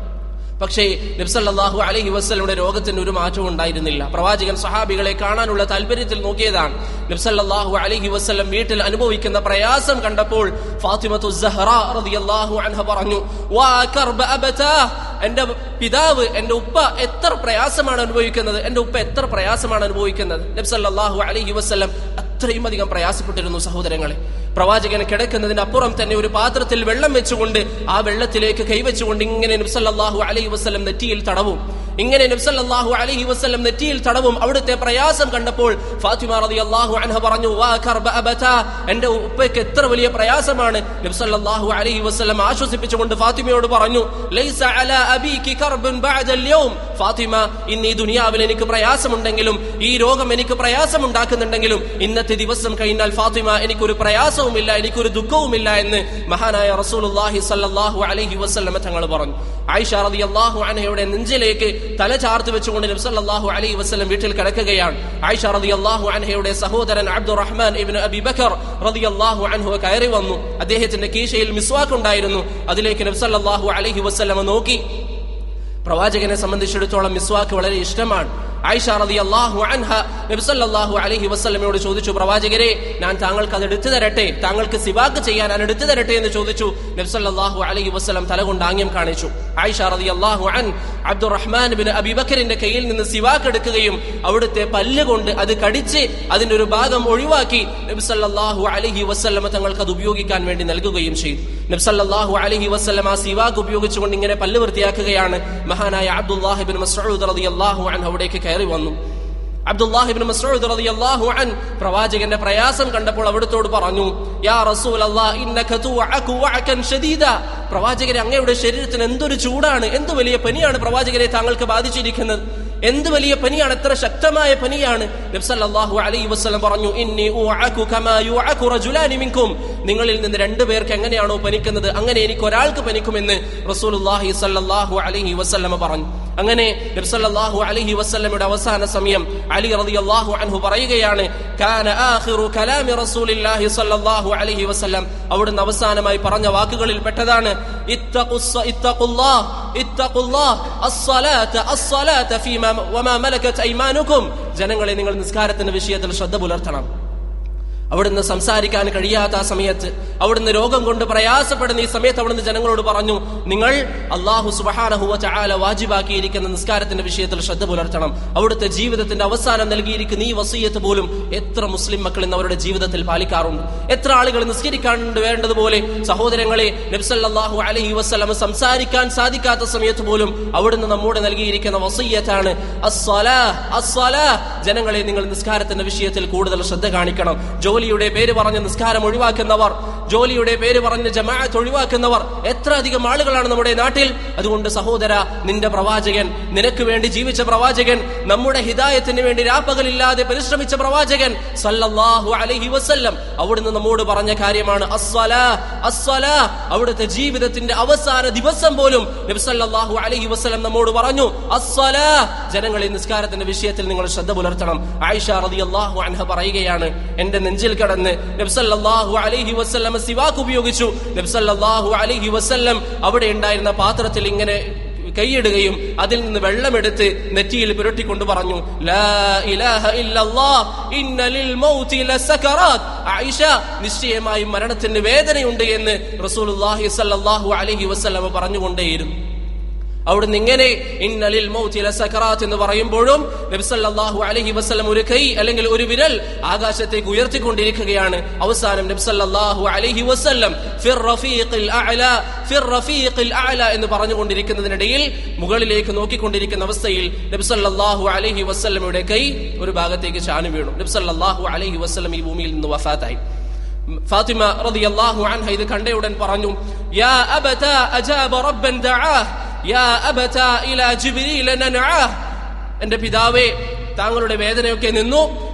പക്ഷേ നബ്സല്ലാഹു അലഹി വസ്ലയുടെ രോഗത്തിന് ഒരു മാറ്റവും ഉണ്ടായിരുന്നില്ല പ്രവാചകൻ സഹാബികളെ കാണാനുള്ള താല്പര്യത്തിൽ നോക്കിയതാണ് നബ്സല്ലാഹു അലഹി വസ്ലം വീട്ടിൽ അനുഭവിക്കുന്ന പ്രയാസം കണ്ടപ്പോൾ ഫാത്തിമത്തു റളിയല്ലാഹു അൻഹ പറഞ്ഞു വാ കർബ അബതാ എന്റെ പിതാവ് എന്റെ ഉപ്പ എത്ര പ്രയാസമാണ് അനുഭവിക്കുന്നത് എന്റെ ഉപ്പ എത്ര പ്രയാസമാണ് അനുഭവിക്കുന്നത് നബ്സല്ലാഹു അലഹി വസ്ലം അത്രയും അധികം പ്രയാസപ്പെട്ടിരുന്നു സഹോദരങ്ങളെ പ്രവാചകൻ കിടക്കുന്നതിന് അപ്പുറം തന്നെ ഒരു പാത്രത്തിൽ വെള്ളം വെച്ചുകൊണ്ട് ആ വെള്ളത്തിലേക്ക് കൈവച്ചുകൊണ്ട് ഇങ്ങനെ നബ്സല്ലാഹു അലൈഹി വസ്ലം നെറ്റിയിൽ തടവും ഇങ്ങനെ നബ്സല്ലാഹു അലൈഹി വസ്ലം നെറ്റിയിൽ തടവും അവിടുത്തെ പ്രയാസം കണ്ടപ്പോൾ ഫാത്തിമ റതി അള്ളാഹു അൻഹ പറഞ്ഞു വാ കർബ അബത എന്റെ ഉപ്പയ്ക്ക് എത്ര വലിയ പ്രയാസമാണ് നബ്സല്ലാഹു അലൈഹി വസ്ലം ആശ്വസിപ്പിച്ചുകൊണ്ട് ഫാത്തിമയോട് പറഞ്ഞു ലൈസ അല അബീകി കർബുൻ ബഅദൽ യൗം ഫാത്തിമ ഇന്ന് ഈ ദുനിയാവിൽ എനിക്ക് പ്രയാസമുണ്ടെങ്കിലും ഈ രോഗം എനിക്ക് പ്രയാസമുണ്ടാക്കുന്നുണ്ടെങ്കിലും ഇന്നത്തെ ദിവസം കഴിഞ്ഞാൽ ഫാത്തിമ എനിക്കൊരു പ്രയാസവുമില്ല എനിക്കൊരു ദുഃഖവുമില്ല എന്ന് മഹാനായ റസൂലുള്ളാഹി സല്ലല്ലാഹു അലൈഹി വസല്ലമ തങ്ങൾ പറഞ്ഞു ആയിഷ റളിയല്ലാഹു അൻഹയുടെ നെഞ്ചിലേക്ക് തല ചാർത്ത് വെച്ചുകൊണ്ട് നബി സല്ലല്ലാഹു അലൈഹി വസല്ലം വീട്ടിൽ കിടക്കുകയാണ് ആയിഷ റളിയല്ലാഹു അൻഹയുടെ സഹോദരൻ അബ്ദുറഹ്മാൻ ഇബ്നു അബി ബക്കർ റളിയല്ലാഹു അൻഹു കയറി വന്നു അദ്ദേഹത്തിന്റെ കീശയിൽ മിസ്വാക്ക് ഉണ്ടായിരുന്നു അതിലേക്ക് നബി സല്ലല്ലാഹു അലൈഹി വസല്ലം നോക്കി പ്രവാചകനെ സംബന്ധിച്ചിടത്തോളം മിസ്വാക്ക് വളരെ ഇഷ്ടമാണ് ആയിഷ റതി അള്ളാഹു അൻഹ നബിസല്ലാഹു അലഹി വസ്ലമയോട് ചോദിച്ചു പ്രവാചകരെ ഞാൻ താങ്കൾക്ക് അത് എടുത്തു തരട്ടെ താങ്കൾക്ക് സിവാക്ക് ചെയ്യാൻ ഞാൻ എടുത്തു തരട്ടെ എന്ന് ചോദിച്ചു നബ്സല്ലാഹു അലഹി വസ്ലം തലകൊണ്ട് ആംഗ്യം കാണിച്ചു ആയിഷ റതി അള്ളാഹു അൻ അബ്ദുറഹ്മാൻ ബിൻ അബിബക്കറിന്റെ കയ്യിൽ നിന്ന് സിവാക്ക് എടുക്കുകയും അവിടുത്തെ പല്ലുകൊണ്ട് അത് കടിച്ച് അതിന്റെ ഒരു ഭാഗം ഒഴിവാക്കി നബ്സല്ലാഹു അലഹി വസ്ലമ തങ്ങൾക്ക് അത് ഉപയോഗിക്കാൻ വേണ്ടി നൽകുകയും ചെയ്തു നബ്സല്ലാഹു അലഹി വസ്ലം ആ സിവാക്ക് ഉപയോഗിച്ചുകൊണ്ട് ഇങ്ങനെ പല്ല് വൃത്തിയാക്കുകയാണ് മഹാനായ അബ്ദുല്ലാഹിബിൻ മസ്ഊദ് റളിയല്ലാഹു അൻഹു അവിടേക്ക് കയറി വന്നു അബ്ദുല്ലാഹിബിൻ മസ്ഊദ് റളിയല്ലാഹു അൻ പ്രവാചകന്റെ പ്രയാസം കണ്ടപ്പോൾ അവിടുത്തോട് പറഞ്ഞു യാ റസൂലല്ലാഹ് ഇന്നക തുഅകു വഅകൻ ഷദീദ പ്രവാചകരെ അങ്ങയുടെ ശരീരത്തിന് എന്തൊരു ചൂടാണ് എന്ത് വലിയ പനിയാണ് പ്രവാചകരെ താങ്കൾക്ക് ബാധിച്ചിരിക്കുന്നത് എന്ത് വലിയ പനിയാണ് എത്ര ശക്തമായ പനിയാണ് നബ്സല്ലാഹു അലൈഹി വസ്ലം പറഞ്ഞു ഇന്നി ഉഅകു കമാ യുഅകു റജുലാനി മിൻകും നിങ്ങളിൽ നിന്ന് രണ്ടു പേർക്ക് എങ്ങനെയാണോ പനിക്കുന്നത് അങ്ങനെ എനിക്ക് ഒരാൾക്ക് പനിക്കുമെന്ന് റസൂലുള്ളാഹി സല്ലല്ലാഹു അലൈഹി വസല്ലമ പറഞ്ഞു അങ്ങനെ നബ്സല്ലാഹു അലൈഹി വസല്ലമയുടെ അവസാന സമയം അലി റളിയല്ലാഹു അൻഹു പറയുകയാണ് കാന ആഖിറു കലാമി റസൂലില്ലാഹി സല്ലല്ലാഹു അലൈഹി വസല്ലം അവിടുന്ന് അവസാനമായി പറഞ്ഞ വാക്കുകളിൽ പെട്ടതാണ് ഇത്തഖുസ്സ ഇത്തഖുല്ലാഹ് ഇത്തഖുല്ലാഹ് അസ്സലാത അസ്സലാത ഫീമാ വമാ മലക്കത് ഐമാനുക്കും ജനങ്ങളെ നിങ്ങൾ നിസ്കാരത്തിന്റെ വിഷയത്തിൽ ശ്രദ്ധ പുലർത്തണം അവിടുന്ന് സംസാരിക്കാൻ കഴിയാത്ത ആ സമയത്ത് അവിടുന്ന് രോഗം കൊണ്ട് പ്രയാസപ്പെടുന്ന ഈ സമയത്ത് അവിടുന്ന് ജനങ്ങളോട് പറഞ്ഞു നിങ്ങൾ അള്ളാഹു സുബഹാനഹുവ ചാല വാജിബാക്കിയിരിക്കുന്ന നിസ്കാരത്തിന്റെ വിഷയത്തിൽ ശ്രദ്ധ പുലർത്തണം അവിടുത്തെ ജീവിതത്തിന്റെ അവസാനം നൽകിയിരിക്കുന്ന ഈ വസീയത്ത് പോലും എത്ര മുസ്ലിം മക്കൾ ഇന്ന് അവരുടെ ജീവിതത്തിൽ പാലിക്കാറുണ്ട് എത്ര ആളുകൾ നിസ്കരിക്കാണ്ട് വേണ്ടതുപോലെ സഹോദരങ്ങളെ നബ്സല്ലാഹു അലഹി വസ്ലം സംസാരിക്കാൻ സാധിക്കാത്ത സമയത്ത് പോലും അവിടുന്ന് നമ്മോട് നൽകിയിരിക്കുന്ന വസീയത്താണ് അസ്സലാ അസ്സലാ ജനങ്ങളെ നിങ്ങൾ നിസ്കാരത്തിന്റെ വിഷയത്തിൽ കൂടുതൽ ശ്രദ്ധ കാണിക്കണം ജോലിയുടെ പേര് പറഞ്ഞ് നിസ്കാരം ഒഴിവാക്കുന്നവർ ജോലിയുടെ പേര് പറഞ്ഞ് ജമാഅത്ത് ഒഴിവാക്കുന്നവർ എത്ര അധികം ആളുകളാണ് നമ്മുടെ നാട്ടിൽ അതുകൊണ്ട് സഹോദര നിന്റെ പ്രവാചകൻ നിനക്ക് വേണ്ടി ജീവിച്ച പ്രവാചകൻ നമ്മുടെ ഹിദായത്തിന് വേണ്ടി രാപ്പകലില്ലാതെ പരിശ്രമിച്ച പ്രവാചകൻ സല്ലല്ലാഹു അലൈഹി വസല്ലം അവിടുന്ന് നമ്മോട് പറഞ്ഞ കാര്യമാണ് അസ്സലാ അസ്സലാ അവിടുത്തെ ജീവിതത്തിന്റെ അവസാന ദിവസം പോലും നബി സല്ലല്ലാഹു അലൈഹി വസല്ലം നമ്മോട് പറഞ്ഞു അസ്സലാ ജനങ്ങളെ നിസ്കാരത്തിന്റെ വിഷയത്തിൽ നിങ്ങൾ ശ്രദ്ധ പുലർത്തണം ആയിഷ റളിയല്ലാഹു അൻഹ പറയുകയാണ് എന്റെ നെഞ്ചിൽ കടന്ന് നബ്സല്ലാഹു അലൈഹി വസ്ല്ലം സിവാക്ക് ഉപയോഗിച്ചു നബ്സല്ലാഹു അലൈഹി വസ്ല്ലം അവിടെ ഉണ്ടായിരുന്ന പാത്രത്തിൽ ഇങ്ങനെ കൈയിടുകയും അതിൽ നിന്ന് വെള്ളമെടുത്ത് നെറ്റിയിൽ പുരട്ടിക്കൊണ്ട് പറഞ്ഞു ലാ ഇലാഹ ഇല്ലല്ലാഹ് ഇന്ന ലിൽ മൗതി ലസകറാത്ത് ആയിഷ നിശ്ചയമായും മരണത്തിന് വേദനയുണ്ട് എന്ന് റസൂലുള്ളാഹി സ്വല്ലല്ലാഹു അലൈഹി വസല്ലം പറഞ്ഞുകൊണ്ടേയിരുന്നു അവിടുന്ന് ഇങ്ങനെ ഇന്നലിൽ മൗത്തില സക്കറാത്ത് എന്ന് പറയുമ്പോഴും നബ്സല്ലാഹു അലഹി വസ്ലം ഒരു കൈ അല്ലെങ്കിൽ ഒരു വിരൽ ആകാശത്തേക്ക് ഉയർത്തിക്കൊണ്ടിരിക്കുകയാണ് അവസാനം നബ്സല്ലാഹു അലഹി വസ്ലം ഫിർ റഫീഖിൽ അഅല ഫിർ റഫീഖിൽ അഅല എന്ന് പറഞ്ഞുകൊണ്ടിരിക്കുന്നതിനിടയിൽ മുകളിലേക്ക് നോക്കിക്കൊണ്ടിരിക്കുന്ന അവസ്ഥയിൽ നബ്സല്ലാഹു അലഹി വസ്ലമയുടെ കൈ ഒരു ഭാഗത്തേക്ക് ചാനു വീണു നബ്സല്ലാഹു അലഹി വസ്ലം ഈ ഭൂമിയിൽ നിന്ന് വഫാത്തായി ഫാത്തിമ റളിയല്ലാഹു അൻഹ ഇത് കണ്ടയുടൻ പറഞ്ഞു യാ അബത അജാബ റബ്ബൻ ദആഹ് യാ അബത ഇലാ ജിബ്രീൽ നനആഹ് എന്റെ പിതാവേ താങ്കളുടെ വേദനയൊക്കെ നിന്നു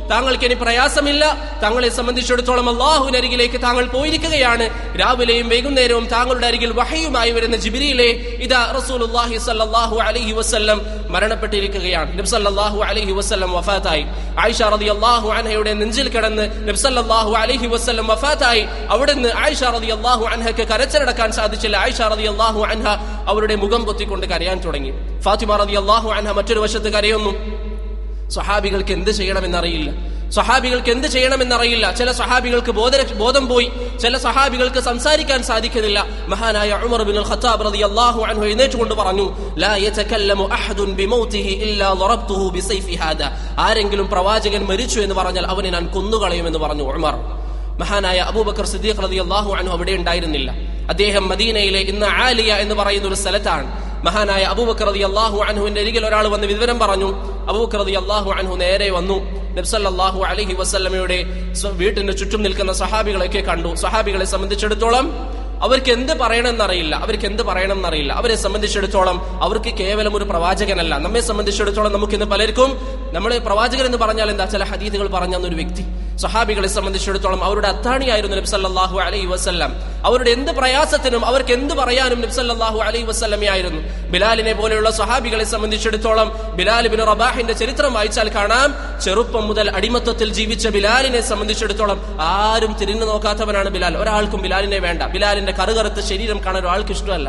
താങ്കൾക്ക് ഇനി പ്രയാസമില്ല താങ്കളെ സംബന്ധിച്ചിടത്തോളം അള്ളാഹുവിനരികിലേക്ക് താങ്കൾ പോയിരിക്കുകയാണ് രാവിലെയും വൈകുന്നേരവും താങ്കളുടെ അരികിൽ വഹയുമായി വരുന്ന ജിബിരിയിലെ ഇതാ റസൂലുള്ളാഹി സല്ലല്ലാഹു അലൈഹി വസല്ലം മരണപ്പെട്ടിരിക്കുകയാണ് നബി സല്ലല്ലാഹു അലൈഹി വസല്ലം വഫാത്തായി ആയിഷ റളിയല്ലാഹു അൻഹയുടെ നെഞ്ചിൽ കിടന്ന് നബി സല്ലല്ലാഹു അലൈഹി വസല്ലം വഫാത്തായി അവിടുന്ന് ആയിഷ റളിയല്ലാഹു അൻഹയ്ക്ക് കരച്ചിലടക്കാൻ സാധിച്ചില്ല ആയിഷ റളിയല്ലാഹു അൻഹ അവരുടെ മുഖം പൊത്തിക്കൊണ്ട് കരയാൻ തുടങ്ങി ഫാത്തിമ റളിയല്ലാഹു അൻഹ മറ്റൊരു വശത്ത് കരയുന്നു സ്വഹാബികൾക്ക് എന്ത് ചെയ്യണമെന്നറിയില്ല സ്വഹാബികൾക്ക് എന്ത് ചെയ്യണമെന്നറിയില്ല ചില സ്വഹാബികൾക്ക് ബോധ ബോധം പോയി ചില സ്വഹാബികൾക്ക് സംസാരിക്കാൻ സാധിക്കുന്നില്ല മഹാനായ ഉമർ ബിൻ ഖത്താബ് റളിയല്ലാഹു അൻഹു എഴുന്നേറ്റുകൊണ്ട് പറഞ്ഞു ലാ യതകല്ലമു അഹദുൻ ബിമൗതിഹി ഇല്ലാ ളറബ്തുഹു ബിസൈഫി ഹാദാ ആരെങ്കിലും പ്രവാചകൻ മരിച്ചു എന്ന് പറഞ്ഞാൽ അവനെ ഞാൻ കൊന്നുകളയുമെന്ന് പറഞ്ഞു ഉമർ മഹാനായ അബൂബക്കർ സിദ്ദീഖ് റളിയല്ലാഹു അൻഹു അവിടെ ഉണ്ടായിരുന്നില്ല അദ്ദേഹം മദീനയിലെ ഇന്ന് ആലിയ എന്ന് പറയുന്ന ഒരു സ്ഥലത്താണ് മഹാനായ അബൂബക്കർ റതി അള്ളാഹു അൻഹുവിന്റെ അരികിൽ ഒരാൾ വന്ന് വിവരം പറഞ്ഞു അബൂബക്കർ റതി അള്ളാഹു അൻഹു നേരെ വന്നു നബ്സല്ലാഹു അലഹി വസ്ല്ലമയുടെ വീട്ടിന് ചുറ്റും നിൽക്കുന്ന സഹാബികളെയൊക്കെ കണ്ടു സഹാബികളെ സംബന്ധിച്ചിടത്തോളം അവർക്ക് എന്ത് പറയണമെന്നറിയില്ല അവർക്ക് എന്ത് പറയണമെന്നറിയില്ല അവരെ സംബന്ധിച്ചിടത്തോളം അവർക്ക് കേവലം ഒരു പ്രവാചകനല്ല നമ്മെ സംബന്ധിച്ചിടത്തോളം നമുക്കിന്ന് പലർക്കും നമ്മളെ പ്രവാചകൻ എന്ന് പറഞ്ഞാൽ എന്താ ചില ഹദീദുകൾ പറഞ്ഞ ഒരു വ്യക്തി സഹാബികളെ സംബന്ധിച്ചിടത്തോളം അവരുടെ അത്താണിയായിരുന്നു നബ്സല്ലാഹു അലൈഹി വസ്ല്ലാം അവരുടെ എന്ത് പ്രയാസത്തിനും അവർക്ക് എന്ത് പറയാനും നബ്സല്ലാഹു അലൈഹി വസ്ലമയായിരുന്നു ബിലാലിനെ പോലെയുള്ള സഹാബികളെ സംബന്ധിച്ചിടത്തോളം ബിലാൽ ബിൻ റബാഹിന്റെ ചരിത്രം വായിച്ചാൽ കാണാം ചെറുപ്പം മുതൽ അടിമത്വത്തിൽ ജീവിച്ച ബിലാലിനെ സംബന്ധിച്ചിടത്തോളം ആരും തിരിഞ്ഞു നോക്കാത്തവനാണ് ബിലാൽ ഒരാൾക്കും ബിലാലിനെ വേണ്ട ബിലാലിന്റെ കറുകറുത്ത ശരീരം കാണാൻ ഒരാൾക്ക് ഇഷ്ടമല്ല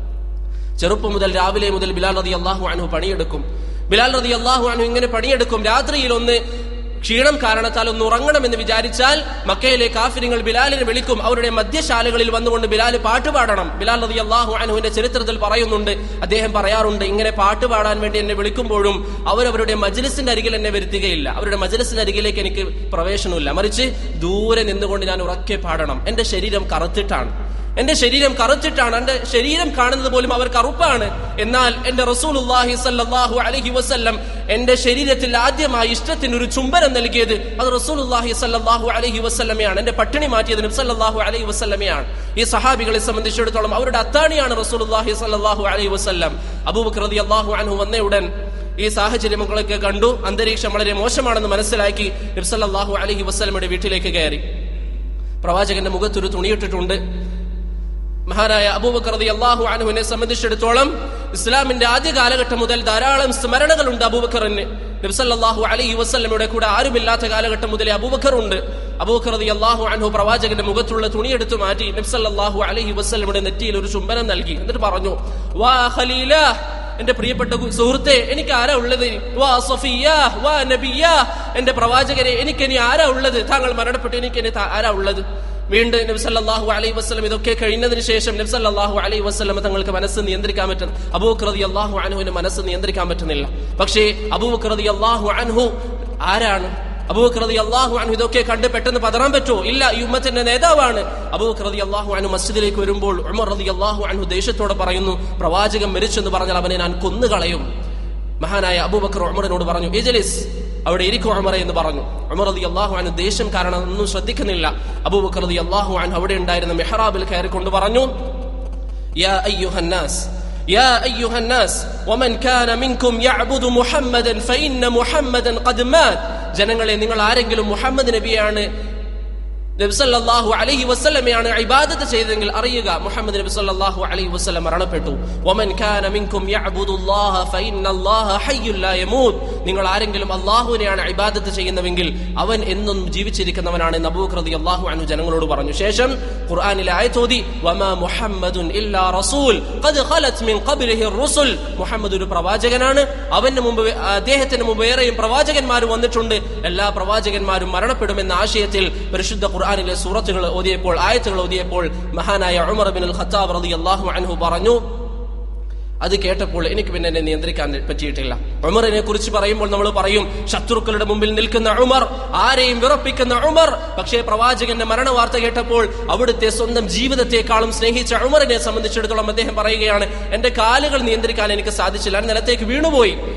ചെറുപ്പം മുതൽ രാവിലെ മുതൽ ബിലാൽ റതി അള്ളാഹു അനു പണിയെടുക്കും ബിലാൽ റതി അള്ളാഹു അനു ഇങ്ങനെ പണിയെടുക്കും രാത്രിയിൽ ഒന്ന് ക്ഷീണം കാരണത്താൽ ഒന്ന് ഉറങ്ങണമെന്ന് വിചാരിച്ചാൽ മക്കയിലെ കാഫിരിങ്ങൾ ബിലാലിനെ വിളിക്കും അവരുടെ മദ്യശാലകളിൽ വന്നുകൊണ്ട് ബിലാൽ പാട്ടുപാടണം ബിലാൽ റതി അള്ളാഹു അനുവിന്റെ ചരിത്രത്തിൽ പറയുന്നുണ്ട് അദ്ദേഹം പറയാറുണ്ട് ഇങ്ങനെ പാട്ടുപാടാൻ വേണ്ടി എന്നെ വിളിക്കുമ്പോഴും അവരവരുടെ മജ്ലിസിന്റെ അരികിൽ എന്നെ വരുത്തുകയില്ല അവരുടെ മജ്ലിസിന്റെ അരികിലേക്ക് എനിക്ക് പ്രവേശനമില്ല മറിച്ച് ദൂരെ നിന്നുകൊണ്ട് ഞാൻ ഉറക്കെ പാടണം എന്റെ ശരീരം കറുത്തിട്ടാണ് എന്റെ ശരീരം കറുത്തിട്ടാണ് എന്റെ ശരീരം കാണുന്നത് പോലും അവർ കറുപ്പാണ് എന്നാൽ എന്റെ റസൂലുല്ലാഹി സല്ലല്ലാഹു അലൈഹി വസല്ലം എന്റെ ശരീരത്തിൽ ആദ്യമായി ഇഷ്ടത്തിന് ഒരു ചുംബനം നൽകിയത് അത് റസൂലുല്ലാഹി സല്ലല്ലാഹു അലൈഹി വസല്ലമയാണ് എന്റെ പട്ടിണി മാറ്റിയത് സല്ലല്ലാഹു അലൈഹി വസല്ലമയാണ് ഈ സഹാബികളെ സംബന്ധിച്ചിടത്തോളം അവരുടെ അത്താണിയാണ് റസൂലുല്ലാഹി സല്ലല്ലാഹു അലൈഹി വസല്ലം അബൂബക്കർ റളിയല്ലാഹു അൻഹു വന്ന ഉടൻ ഈ സാഹചര്യങ്ങളൊക്കെ കണ്ടു അന്തരീക്ഷം വളരെ മോശമാണെന്ന് മനസ്സിലാക്കി നബ്സല്ലാഹു അലൈഹി വസ്ലമയുടെ വീട്ടിലേക്ക് കയറി പ്രവാചകന്റെ മുഖത്തൊരു തുണിയിട്ടിട്ടുണ്ട് മഹാനായ അബൂബക്കർ റതി അള്ളാഹു അനുവിനെ സംബന്ധിച്ചിടത്തോളം ഇസ്ലാമിന്റെ ആദ്യ കാലഘട്ടം മുതൽ ധാരാളം സ്മരണകളുണ്ട് അബൂബക്കറിന് നബ്സല്ലാഹു അലൈഹി വസ്ലമയുടെ കൂടെ ആരുമില്ലാത്ത കാലഘട്ടം മുതലേ അബൂബക്കർ ഉണ്ട് അബൂബക്കർ റതി അള്ളാഹു അൻഹു പ്രവാചകന്റെ മുഖത്തുള്ള തുണിയെടുത്ത് മാറ്റി നബ്സല്ലാഹു അലൈഹി വസ്ലമയുടെ നെറ്റിയിൽ ഒരു ചുംബനം നൽകി എന്നിട്ട് പറഞ്ഞു വാ ഖലീല എന്റെ പ്രിയപ്പെട്ട സുഹൃത്തെ എനിക്ക് ആരാ ഉള്ളത് വാ സഫിയ വാ നബിയ എന്റെ പ്രവാചകരെ എനിക്ക് ഇനി ആരാ ഉള്ളത് താങ്കൾ മരണപ്പെട്ടു എനിക്ക് ഇനി ആരാ ഉള്ളത് വീണ്ടും നബി സല്ലല്ലാഹു അലൈഹി വസല്ലം ഇതൊക്കെ കഴിഞ്ഞതിന് ശേഷം നബി സല്ലല്ലാഹു അലൈഹി വസല്ലം തങ്ങൾക്ക് മനസ്സ് നിയന്ത്രിക്കാൻ പറ്റും അബൂബക്കർ റളിയല്ലാഹു അൻഹുവിന് മനസ്സ് നിയന്ത്രിക്കാൻ പറ്റുന്നില്ല പക്ഷേ അബൂബക്കർ റളിയല്ലാഹു അൻഹു ആരാണ് അബൂബക്കർ റളിയല്ലാഹു അൻഹു ഇതൊക്കെ കണ്ട് പെട്ടെന്ന് പതറാൻ പറ്റുമോ ഇല്ല ഈ ഉമ്മത്തിന്റെ നേതാവാണ് അബൂബക്കർ റളിയല്ലാഹു അൻഹു മസ്ജിദിലേക്ക് വരുമ്പോൾ ഉമർ റളിയല്ലാഹു അൻഹു ദേഷ്യത്തോടെ പറയുന്നു പ്രവാചകൻ മരിച്ചെന്ന് പറഞ്ഞാൽ അവനെ ഞാൻ കൊന്നുകളയും മഹാനായ അബൂബക്കർ ഉമറിനോട് പറഞ്ഞു ഇജലിസ് അവിടെ ഇരിക്കും ഉമറെ എന്ന് പറഞ്ഞു ഉമർ റതി അള്ളാഹു അനു ദേഷ്യം കാരണം ഒന്നും ശ്രദ്ധിക്കുന്നില്ല അബൂബക്കർ റതി അള്ളാഹു അൻ അവിടെ ഉണ്ടായിരുന്ന മെഹ്റാബിൽ കയറിക്കൊണ്ട് പറഞ്ഞു യാ അയ്യുഹന്നാസ് يا أيها الناس ومن كان منكم يعبد محمدا فإن محمدا قد مات ജനങ്ങളെ നിങ്ങൾ ആരെങ്കിലും മുഹമ്മദ് നബിയാണ് നബിസല്ലാഹു അലൈഹി വസ്ലമയാണ് ഇബാദത്ത് ചെയ്തതെങ്കിൽ അറിയുക മുഹമ്മദ് നബി സല്ലല്ലാഹു അലൈഹി വസല്ലം മരണപ്പെട്ടു വമൻ കാന മിൻകും യഅബുദുല്ലാഹ ഫഇന്നല്ലാഹ ഹയ്യുൽ ലാ യമൂത് നിങ്ങൾ ആരെങ്കിലും അല്ലാഹുവിനെയാണ് ഇബാദത്ത് ചെയ്യുന്നതെങ്കിൽ അവൻ എന്നും ജീവിച്ചിരിക്കുന്നവനാണ് എന്ന് അബൂബക്കർ റളിയല്ലാഹു അൻഹു ജനങ്ങളോട് പറഞ്ഞു ശേഷം ഖുർആനിലെ ആയത്ത് ഓതി വമാ മുഹമ്മദുൻ ഇല്ലാ റസൂൽ ഖദ് ഖലത് മിൻ ഖബ്ലിഹി റുസുൽ മുഹമ്മദ് ഒരു പ്രവാചകനാണ് അവന് മുമ്പ് അദ്ദേഹത്തിന് മുമ്പ് വേറെയും പ്രവാചകന്മാർ വന്നിട്ടുണ്ട് എല്ലാ പ്രവാചകന്മാരും മരണപ്പെടുമെന്ന ആശയത്തിൽ പരിശുദ്ധ ഖുർആനിലെ സൂറത്തുകൾ ഓതിയപ്പോൾ ആയത്തുകൾ ഓതിയപ്പോൾ മഹാനായ ഉമർ ബിൻ അൽ ഖത്താബ് റളിയല്ലാഹു അൻഹു പറഞ്ഞു അത് കേട്ടപ്പോൾ എനിക്ക് പിന്നെ എന്നെ നിയന്ത്രിക്കാൻ പറ്റിയിട്ടില്ല ഉമറിനെ കുറിച്ച് പറയുമ്പോൾ നമ്മൾ പറയും ശത്രുക്കളുടെ മുമ്പിൽ നിൽക്കുന്ന ഉമർ ആരെയും വിറപ്പിക്കുന്ന ഉമർ പക്ഷേ പ്രവാചകന്റെ മരണ വാർത്ത കേട്ടപ്പോൾ അവിടുത്തെ സ്വന്തം ജീവിതത്തെക്കാളും സ്നേഹിച്ച ഉമറിനെ സംബന്ധിച്ചിടത്തോളം അദ്ദേഹം പറയുകയാണ് എന്റെ കാലുകൾ നിയന്ത്രിക്കാൻ എനിക്ക് സാധിച്ചില്ല ഞാൻ നിലത്തേക്ക് വീണുപോയി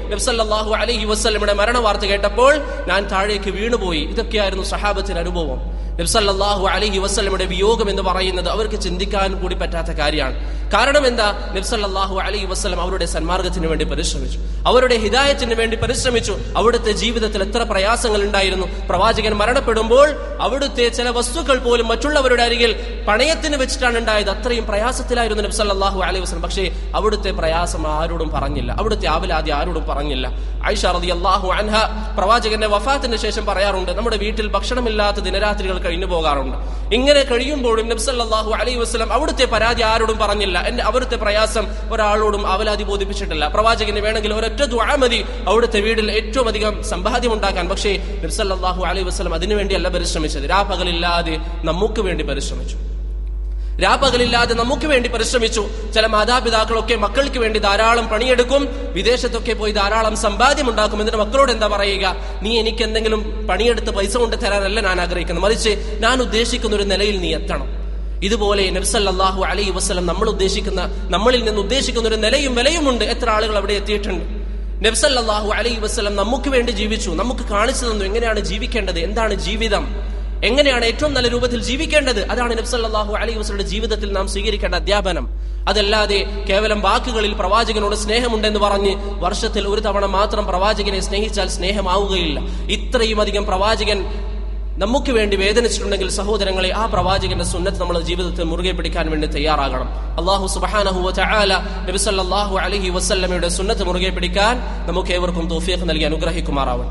നബ്സല്ലാഹു അലഹി വസ്ലമിയുടെ മരണ വാർത്ത കേട്ടപ്പോൾ ഞാൻ താഴേക്ക് വീണുപോയി ഇതൊക്കെയായിരുന്നു സഹാബത്തിന്റെ അനുഭവം നബ്സല്ലാഹു അലഹി വസ്ലമിയുടെ വിയോഗം എന്ന് പറയുന്നത് അവർക്ക് ചിന്തിക്കാൻ കൂടി പറ്റാത്ത കാര്യമാണ് കാരണം എന്താ നബ്സല്ലാഹു അലഹി വസ്ലം അവരുടെ സന്മാർഗത്തിന് വേണ്ടി പരിശ്രമിച്ചു അവരുടെ ഹിദായത്തിന് വേണ്ടി പരിശ്രമിച്ചു അവിടുത്തെ ജീവിതത്തിൽ എത്ര പ്രയാസങ്ങൾ ഉണ്ടായിരുന്നു പ്രവാചകൻ മരണപ്പെടുമ്പോൾ അവിടുത്തെ ചില വസ്തുക്കൾ പോലും മറ്റുള്ളവരുടെ അരികിൽ പണയത്തിന് വെച്ചിട്ടാണ് ഉണ്ടായത് അത്രയും പ്രയാസത്തിലായിരുന്നു നബ്സല്ലാഹു അലൈഹി വസ്ലം പക്ഷേ അവിടുത്തെ പ്രയാസം ആരോടും പറഞ്ഞില്ല അവിടുത്തെ ആവലാതി ആരോടും പറഞ്ഞില്ല ഐഷ റതി അള്ളാഹു അൻഹ പ്രവാചകന്റെ വഫാത്തിന് ശേഷം പറയാറുണ്ട് നമ്മുടെ വീട്ടിൽ ഭക്ഷണമില്ലാത്ത ദിനരാത്രികൾ കഴിഞ്ഞു പോകാറുണ്ട് ഇങ്ങനെ കഴിയുമ്പോഴും നബ്സല്ലാഹു അലൈഹി വസ്ലം അവിടുത്തെ പരാതി ആരോടും പറഞ്ഞില്ല എന്റെ അവിടുത്തെ പ്രയാസം ഒരാളോടും അവലാതി ബോധിപ്പിച്ചിട്ടില്ല പ്രവാചകന് വേണമെങ്കിൽ ഒരൊറ്റ ദുആ മതി അവിടുത്തെ വീട്ടിൽ ഏറ്റവും അധികം സമ്പാദ്യം ഉണ്ടാക്കാൻ പക്ഷേ നബ്സല്ലാഹു അലൈഹി വസ്ലം അതിനുവേണ്ടിയല്ല പരിശ്രമിച്ചത് രാപകലില്ലാതെ നമുക്ക് വേണ്ടി പരിശ്രമിച്ചു രാപകലില്ലാതെ നമുക്ക് വേണ്ടി പരിശ്രമിച്ചു ചില മാതാപിതാക്കളൊക്കെ മക്കൾക്ക് വേണ്ടി ധാരാളം പണിയെടുക്കും വിദേശത്തൊക്കെ പോയി ധാരാളം സമ്പാദ്യം ഉണ്ടാക്കും എന്നിട്ട് മക്കളോട് എന്താ പറയുക നീ എനിക്ക് എന്തെങ്കിലും പണിയെടുത്ത് പൈസ കൊണ്ട് തരാനല്ല ഞാൻ ആഗ്രഹിക്കുന്നത് മറിച്ച് ഞാൻ ഉദ്ദേശിക്കുന്ന ഒരു നിലയിൽ നീ എത്തണം ഇതുപോലെ നബ്സല്ലാഹു അലൈഹി വസ്ലം നമ്മൾ ഉദ്ദേശിക്കുന്ന നമ്മളിൽ നിന്ന് ഉദ്ദേശിക്കുന്ന ഒരു നിലയും വിലയുമുണ്ട് എത്ര ആളുകൾ അവിടെ എത്തിയിട്ടുണ്ട് നബ്സല്ലാഹു അലൈഹി വസ്ലം നമുക്ക് വേണ്ടി ജീവിച്ചു നമുക്ക് കാണിച്ചു തന്നു എങ്ങനെയാണ് ജീവിക്കേണ്ടത് എന്താണ് ജീവിതം എങ്ങനെയാണ് ഏറ്റവും നല്ല രൂപത്തിൽ ജീവിക്കേണ്ടത് അതാണ് നബ്സല്ലാഹു അലൈഹി വസ്ലയുടെ ജീവിതത്തിൽ നാം സ്വീകരിക്കേണ്ട അധ്യാപനം അതല്ലാതെ കേവലം വാക്കുകളിൽ പ്രവാചകനോട് സ്നേഹമുണ്ടെന്ന് പറഞ്ഞ് വർഷത്തിൽ ഒരു തവണ മാത്രം പ്രവാചകനെ സ്നേഹിച്ചാൽ സ്നേഹമാവുകയില്ല ഇത്രയും അധികം പ്രവാചകൻ നമുക്ക് വേണ്ടി വേദനിച്ചിട്ടുണ്ടെങ്കിൽ സഹോദരങ്ങളെ ആ പ്രവാചകന്റെ സുന്നത്ത് നമ്മൾ ജീവിതത്തിൽ മുറുകെ പിടിക്കാൻ വേണ്ടി തയ്യാറാകണം അള്ളാഹു സുബാനഹു ചാല നബിസല്ലാഹു അലഹി വസ്ല്ലമയുടെ സുന്നത്ത് മുറുകെ പിടിക്കാൻ നമുക്ക് ഏവർക്കും തോഫീഖ് നൽകി അനുഗ്രഹിക്കുമാറാവട്ടെ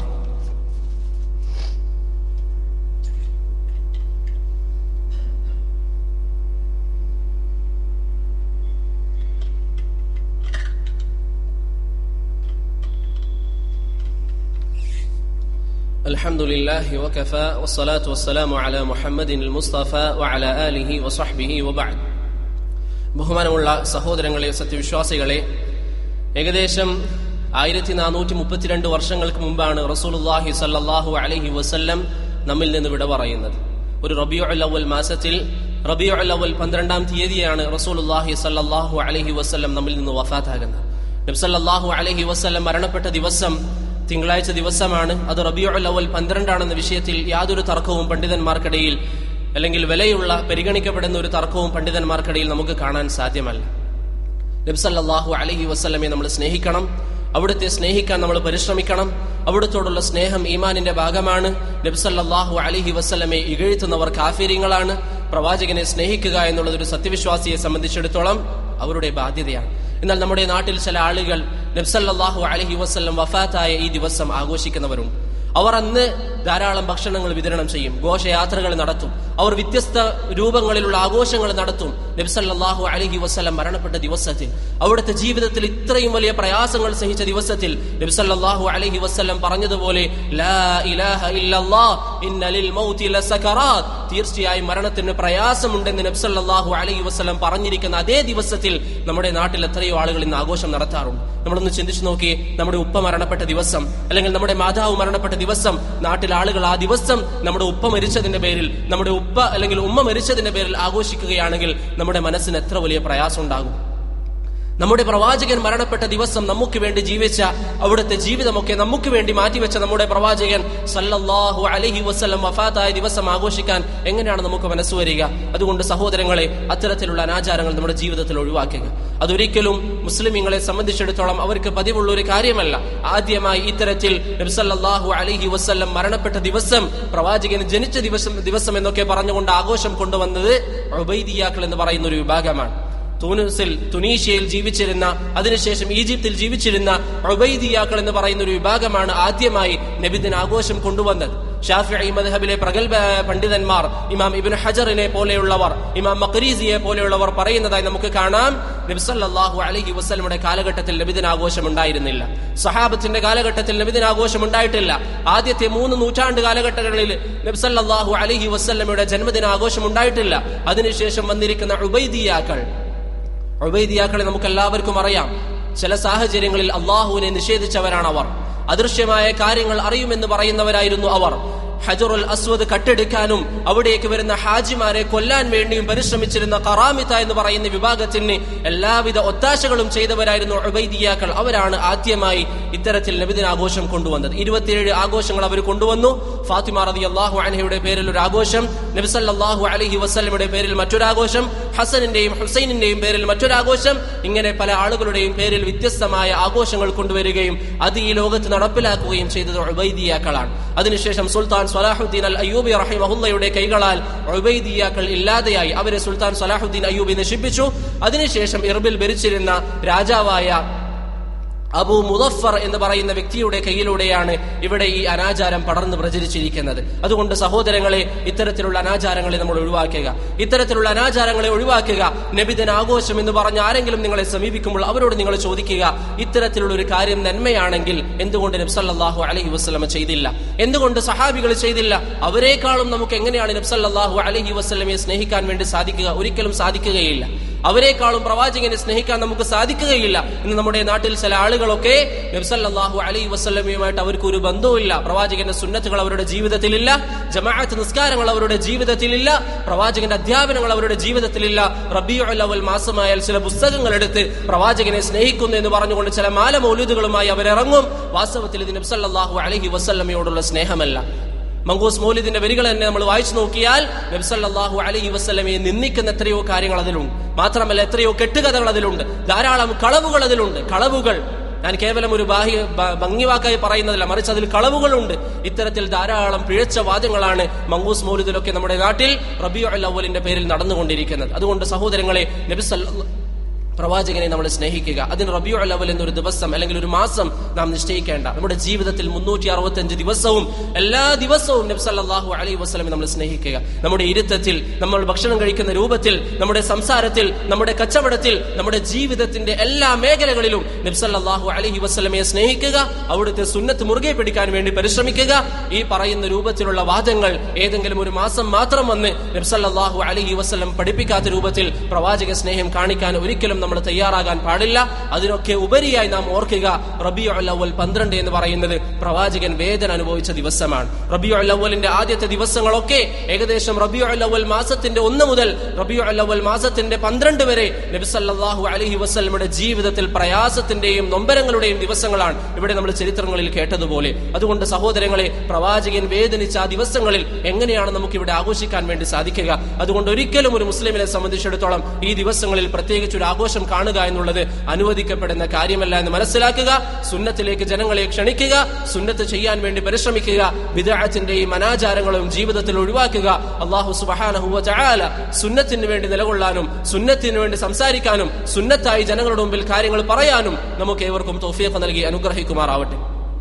الحمد لله وكفى والصلاة والسلام على محمد المصطفى وعلى آله وصحبه وبعد ബഹുമാനമുള്ള സഹോദരങ്ങളെ സത്യവിശ്വാസികളെ ഏകദേശം ആയിരത്തി നാനൂറ്റി മുപ്പത്തിരണ്ട് വർഷങ്ങൾക്ക് മുമ്പാണ് റസൂലുല്ലാഹി സല്ലാഹു അലഹി വസല്ലം നമ്മിൽ നിന്ന് വിട പറയുന്നത് ഒരു റബിയു അവൽ മാസത്തിൽ റബിയു അവൽ പന്ത്രണ്ടാം തീയതിയാണ് റസൂലുല്ലാഹി സല്ലാഹു അലഹി വസ്ല്ലം നമ്മിൽ നിന്ന് വഫാത്താകുന്നത് നബ്സല്ലാഹു അലഹി വസ്ല്ലം മരണപ്പെട്ട ദിവസം തിങ്കളാഴ്ച ദിവസമാണ് അത് റബിയുൽ അവൽ പന്ത്രണ്ടാണെന്ന വിഷയത്തിൽ യാതൊരു തർക്കവും പണ്ഡിതന്മാർക്കിടയിൽ അല്ലെങ്കിൽ വിലയുള്ള പരിഗണിക്കപ്പെടുന്ന ഒരു തർക്കവും പണ്ഡിതന്മാർക്കിടയിൽ നമുക്ക് കാണാൻ സാധ്യമല്ല നബ്സല്ലാഹു അലഹി വസ്ലമെ നമ്മൾ സ്നേഹിക്കണം അവിടുത്തെ സ്നേഹിക്കാൻ നമ്മൾ പരിശ്രമിക്കണം അവിടുത്തോടുള്ള സ്നേഹം ഈമാനിന്റെ ഭാഗമാണ് നബ്സല്ലാഹു അലഹി വസ്ലമെ ഇകഴ്ത്തുന്നവർ കാഫീര്യങ്ങളാണ് പ്രവാചകനെ സ്നേഹിക്കുക എന്നുള്ളത് ഒരു സത്യവിശ്വാസിയെ സംബന്ധിച്ചിടത്തോളം അവരുടെ ബാധ്യതയാണ് എന്നാൽ നമ്മുടെ നാട്ടിൽ ചില ആളുകൾ നബ്സല്ലാഹു അലഹി വസ്ല്ലം വഫാത്തായ ഈ ദിവസം ആഘോഷിക്കുന്നവരുണ്ട് അവർ അന്ന് ധാരാളം ഭക്ഷണങ്ങൾ വിതരണം ചെയ്യും ഘോഷയാത്രകൾ നടത്തും അവർ വ്യത്യസ്ത രൂപങ്ങളിലുള്ള ആഘോഷങ്ങൾ നടത്തും നബ്സല്ലാഹു അലഹി വസ്ലം മരണപ്പെട്ട ദിവസത്തിൽ അവിടുത്തെ ജീവിതത്തിൽ ഇത്രയും വലിയ പ്രയാസങ്ങൾ സഹിച്ച ദിവസത്തിൽ നബ്സല്ലാഹു അലഹി വസ്ലം പറഞ്ഞതുപോലെ തീർച്ചയായും മരണത്തിന് പ്രയാസമുണ്ടെന്ന് നബ്സല്ലാഹു അലഹി വസ്ലം പറഞ്ഞിരിക്കുന്ന അതേ ദിവസത്തിൽ നമ്മുടെ നാട്ടിൽ എത്രയോ ആളുകൾ ഇന്ന് ആഘോഷം നടത്താറുണ്ട് നമ്മളൊന്ന് ചിന്തിച്ചു നോക്കി നമ്മുടെ ഉപ്പ മരണപ്പെട്ട ദിവസം അല്ലെങ്കിൽ നമ്മുടെ മാതാവ് മരണപ്പെട്ട ദിവസം നാട്ടിൽ ആളുകൾ ആ ദിവസം നമ്മുടെ ഉപ്പ മരിച്ചതിന്റെ പേരിൽ നമ്മുടെ ഉപ്പ അല്ലെങ്കിൽ ഉമ്മ മരിച്ചതിന്റെ പേരിൽ ആഘോഷിക്കുകയാണെങ്കിൽ നമ്മുടെ മനസ്സിന് എത്ര വലിയ പ്രയാസം ഉണ്ടാകും നമ്മുടെ പ്രവാചകൻ മരണപ്പെട്ട ദിവസം നമുക്ക് വേണ്ടി ജീവിച്ച അവിടുത്തെ ജീവിതമൊക്കെ നമുക്ക് വേണ്ടി മാറ്റിവെച്ച നമ്മുടെ പ്രവാചകൻ സല്ലല്ലാഹു അലഹി വസ്ലം വഫാത്തായ ദിവസം ആഘോഷിക്കാൻ എങ്ങനെയാണ് നമുക്ക് മനസ്സ് വരിക അതുകൊണ്ട് സഹോദരങ്ങളെ അത്തരത്തിലുള്ള അനാചാരങ്ങൾ നമ്മുടെ ജീവിതത്തിൽ ഒഴിവാക്കുക അതൊരിക്കലും മുസ്ലിമീങ്ങളെ സംബന്ധിച്ചിടത്തോളം അവർക്ക് പതിവുള്ള ഒരു കാര്യമല്ല ആദ്യമായി ഇത്തരത്തിൽ നബ്സല്ലാഹു അലഹി വസ്ല്ലം മരണപ്പെട്ട ദിവസം പ്രവാചകന് ജനിച്ച ദിവസം ദിവസം എന്നൊക്കെ പറഞ്ഞുകൊണ്ട് ആഘോഷം കൊണ്ടുവന്നത് ഒബൈദിയാക്കൾ എന്ന് പറയുന്ന ഒരു വിഭാഗമാണ് തൂനസിൽ തുനീഷ്യയിൽ ജീവിച്ചിരുന്ന അതിനുശേഷം ഈജിപ്തിൽ ജീവിച്ചിരുന്ന ഒബൈദിയാക്കൾ എന്ന് പറയുന്ന ഒരു വിഭാഗമാണ് ആദ്യമായി നബിദിൻ ആഘോഷം കൊണ്ടുവന്നത് ഷാഫി മദ്ഹബിലെ പ്രഗത്ഭ പണ്ഡിതന്മാർ ഇമാം ഇബിൻ ഹജറിനെ പോലെയുള്ളവർ ഇമാം മക്രീസിയെ പോലെയുള്ളവർ പറയുന്നതായി നമുക്ക് കാണാം നബ്സല്ലാഹു അലഹി വസ്ലമുടെ കാലഘട്ടത്തിൽ നബിദിനാഘോഷം ഉണ്ടായിരുന്നില്ല സഹാബത്തിന്റെ കാലഘട്ടത്തിൽ നബിദിനാഘോഷം ഉണ്ടായിട്ടില്ല ആദ്യത്തെ മൂന്ന് നൂറ്റാണ്ട് കാലഘട്ടങ്ങളിൽ നബ്സല്ലാഹു അലഹി വസ്ലമയുടെ ജന്മദിനാഘോഷം ഉണ്ടായിട്ടില്ല അതിനുശേഷം വന്നിരിക്കുന്ന ഉബൈദിയാക്കൾ ഒബൈദിയാക്കളെ നമുക്ക് എല്ലാവർക്കും അറിയാം ചില സാഹചര്യങ്ങളിൽ അള്ളാഹുവിനെ നിഷേധിച്ചവരാണ് അവർ അദൃശ്യമായ കാര്യങ്ങൾ അറിയുമെന്ന് പറയുന്നവരായിരുന്നു അവർ ഹജറുൽ അസ്വദ് കട്ടെടുക്കാനും അവിടേക്ക് വരുന്ന ഹാജിമാരെ കൊല്ലാൻ വേണ്ടിയും പരിശ്രമിച്ചിരുന്ന കറാമിത്ത എന്ന് പറയുന്ന വിഭാഗത്തിന് എല്ലാവിധ ഒത്താശകളും ചെയ്തവരായിരുന്നു ഉബൈദിയാക്കൾ അവരാണ് ആദ്യമായി ഇത്തരത്തിൽ നബിദിനാഘോഷം കൊണ്ടുവന്നത് ഇരുപത്തിയേഴ് ആഘോഷങ്ങൾ അവർ കൊണ്ടുവന്നു ഫാത്തിമ റതി അള്ളാഹു അനഹയുടെ പേരിൽ ഒരു ആഘോഷം നബിസല്ലാഹു അലഹി വസ്ലമയുടെ പേരിൽ മറ്റൊരാഘോഷം ഹസനിന്റെയും ഹുസൈനിന്റെയും പേരിൽ മറ്റൊരാഘോഷം ഇങ്ങനെ പല ആളുകളുടെയും പേരിൽ വ്യത്യസ്തമായ ആഘോഷങ്ങൾ കൊണ്ടുവരികയും അത് ഈ ലോകത്ത് നടപ്പിലാക്കുകയും ചെയ്തത് ഉബൈദിയാക്കളാണ് അതിനുശേഷം സുൽത്താൻ സലാഹുദ്ദീൻ അൽ അയ്യൂബി റഹിമഹുല്ലയുടെ കൈകളാൽ ഉബൈദിയാക്കൾ ഇല്ലാതെയായി അവരെ സുൽത്താൻ സലാഹുദ്ദീൻ അയ്യൂബി നശിപ്പിച്ചു അതിനുശേഷം ഇർബിൽ ഭരിച്ചിരുന്ന രാജാവായ അബു മുദഫർ എന്ന് പറയുന്ന വ്യക്തിയുടെ കയ്യിലൂടെയാണ് ഇവിടെ ഈ അനാചാരം പടർന്ന് പ്രചരിച്ചിരിക്കുന്നത് അതുകൊണ്ട് സഹോദരങ്ങളെ ഇത്തരത്തിലുള്ള അനാചാരങ്ങളെ നമ്മൾ ഒഴിവാക്കുക ഇത്തരത്തിലുള്ള അനാചാരങ്ങളെ ഒഴിവാക്കുക നബിദിന ആഘോഷം എന്ന് പറഞ്ഞ് ആരെങ്കിലും നിങ്ങളെ സമീപിക്കുമ്പോൾ അവരോട് നിങ്ങൾ ചോദിക്കുക ഇത്തരത്തിലുള്ള ഒരു കാര്യം നന്മയാണെങ്കിൽ എന്തുകൊണ്ട് നബ്സല്ലാഹു അലഹി വസ്ലമ ചെയ്തില്ല എന്തുകൊണ്ട് സഹാബികൾ ചെയ്തില്ല അവരെക്കാളും നമുക്ക് എങ്ങനെയാണ് നബ്സല്ലാഹു അലഹി വസ്ലമയെ സ്നേഹിക്കാൻ വേണ്ടി സാധിക്കുക ഒരിക്കലും സാധിക്കുകയില്ല അവരെക്കാളും പ്രവാചകനെ സ്നേഹിക്കാൻ നമുക്ക് സാധിക്കുകയില്ല ഇന്ന് നമ്മുടെ നാട്ടിൽ ചില ആളുകളൊക്കെ നബ്സല്ലാഹു അലൈ വസ്ലമയുമായിട്ട് അവർക്ക് ഒരു ബന്ധവുമില്ല പ്രവാചകന്റെ സുന്നത്തുകൾ അവരുടെ ജീവിതത്തിലില്ല ജമാഅത്ത് നിസ്കാരങ്ങൾ അവരുടെ ജീവിതത്തിലില്ല പ്രവാചകന്റെ അധ്യാപനങ്ങൾ അവരുടെ ജീവിതത്തിലില്ല റബിയു അവൽ മാസമായാൽ ചില പുസ്തകങ്ങൾ എടുത്ത് പ്രവാചകനെ സ്നേഹിക്കുന്നു എന്ന് പറഞ്ഞുകൊണ്ട് ചില മാല മൗലൂദുകളുമായി അവരിറങ്ങും വാസ്തവത്തിൽ ഇത് നബ്സല്ലാഹു അലഹി വസ്ലമയോടുള്ള സ്നേഹമല്ല മങ്കൂസ് മൗലിദിന്റെ വരികൾ തന്നെ നമ്മൾ വായിച്ചു നോക്കിയാൽ നബ്സല്ലാഹു അലൈഹി വസ്ലമയെ നിന്ദിക്കുന്ന എത്രയോ കാര്യങ്ങൾ അതിലുണ്ട് മാത്രമല്ല എത്രയോ കെട്ടുകഥകൾ അതിലുണ്ട് ധാരാളം കളവുകൾ അതിലുണ്ട് കളവുകൾ ഞാൻ കേവലം ഒരു ബാഹ്യ ഭംഗിവാക്കായി പറയുന്നതല്ല മറിച്ച് അതിൽ കളവുകളുണ്ട് ഇത്തരത്തിൽ ധാരാളം പിഴച്ച വാദങ്ങളാണ് മങ്കൂസ് മൗലിദിലൊക്കെ നമ്മുടെ നാട്ടിൽ റബിയു അവലിന്റെ പേരിൽ നടന്നുകൊണ്ടിരിക്കുന്നത് അതുകൊണ്ട് സഹോദരങ്ങളെ നബിസല്ല പ്രവാചകനെ നമ്മൾ സ്നേഹിക്കുക അതിന് റബിയു അലവൽ എന്നൊരു ദിവസം അല്ലെങ്കിൽ ഒരു മാസം നാം നിശ്ചയിക്കേണ്ട നമ്മുടെ ജീവിതത്തിൽ മുന്നൂറ്റി അറുപത്തി ദിവസവും എല്ലാ ദിവസവും നബ്സല്ലാഹു അലൈ വസ്ലമെ നമ്മൾ സ്നേഹിക്കുക നമ്മുടെ ഇരുത്തത്തിൽ നമ്മൾ ഭക്ഷണം കഴിക്കുന്ന രൂപത്തിൽ നമ്മുടെ സംസാരത്തിൽ നമ്മുടെ കച്ചവടത്തിൽ നമ്മുടെ ജീവിതത്തിന്റെ എല്ലാ മേഖലകളിലും നബ്സല്ലാഹു അലഹി വസ്ലമയെ സ്നേഹിക്കുക അവിടുത്തെ സുന്നത്ത് മുറുകെ പിടിക്കാൻ വേണ്ടി പരിശ്രമിക്കുക ഈ പറയുന്ന രൂപത്തിലുള്ള വാദങ്ങൾ ഏതെങ്കിലും ഒരു മാസം മാത്രം വന്ന് നബ്സല്ലാഹു അലഹി വസ്ലം പഠിപ്പിക്കാത്ത രൂപത്തിൽ പ്രവാചക സ്നേഹം കാണിക്കാൻ ഒരിക്കലും നമ്മൾ തയ്യാറാകാൻ പാടില്ല അതിനൊക്കെ ഉപരിയായി നാം ഓർക്കുക റബിയു അല്ലവൽ പന്ത്രണ്ട് എന്ന് പറയുന്നത് പ്രവാചകൻ വേദന അനുഭവിച്ച ദിവസമാണ് റബിയു അല്ലവലിന്റെ ആദ്യത്തെ ദിവസങ്ങളൊക്കെ ഏകദേശം റബിയു അല്ലവൽ മാസത്തിന്റെ ഒന്ന് മുതൽ റബിയു അല്ലവൽ മാസത്തിന്റെ പന്ത്രണ്ട് വരെ നബിസല്ലാഹു അലഹി വസ്ലമിയുടെ ജീവിതത്തിൽ പ്രയാസത്തിന്റെയും നൊമ്പരങ്ങളുടെയും ദിവസങ്ങളാണ് ഇവിടെ നമ്മൾ ചരിത്രങ്ങളിൽ കേട്ടതുപോലെ അതുകൊണ്ട് സഹോദരങ്ങളെ പ്രവാചകൻ വേദനിച്ച ആ ദിവസങ്ങളിൽ എങ്ങനെയാണ് നമുക്ക് ഇവിടെ ആഘോഷിക്കാൻ വേണ്ടി സാധിക്കുക അതുകൊണ്ട് ഒരിക്കലും ഒരു മുസ്ലിമിനെ സംബന്ധിച്ചിടത്തോളം ഈ ദിവസങ്ങളിൽ പ്രത്യേകിച്ച് ഒരു ആഘോഷം കാണുക എന്നുള്ളത് അനുവദിക്കപ്പെടുന്ന കാര്യമല്ല എന്ന് മനസ്സിലാക്കുക സുന്നത്തിലേക്ക് ജനങ്ങളെ ക്ഷണിക്കുക സുന്നത്ത് ചെയ്യാൻ വേണ്ടി പരിശ്രമിക്കുക വിദാഴത്തിന്റെയും അനാചാരങ്ങളും ജീവിതത്തിൽ ഒഴിവാക്കുക അള്ളാഹു സുബഹാനഹുവ ചായാല സുന്നത്തിന് വേണ്ടി നിലകൊള്ളാനും സുന്നത്തിന് വേണ്ടി സംസാരിക്കാനും സുന്നത്തായി ജനങ്ങളുടെ മുമ്പിൽ കാര്യങ്ങൾ പറയാനും നമുക്ക് ഏവർക്കും തോഫിയൊക്കെ നൽകി അനുഗ്രഹിക്കുമാറാവട്ടെ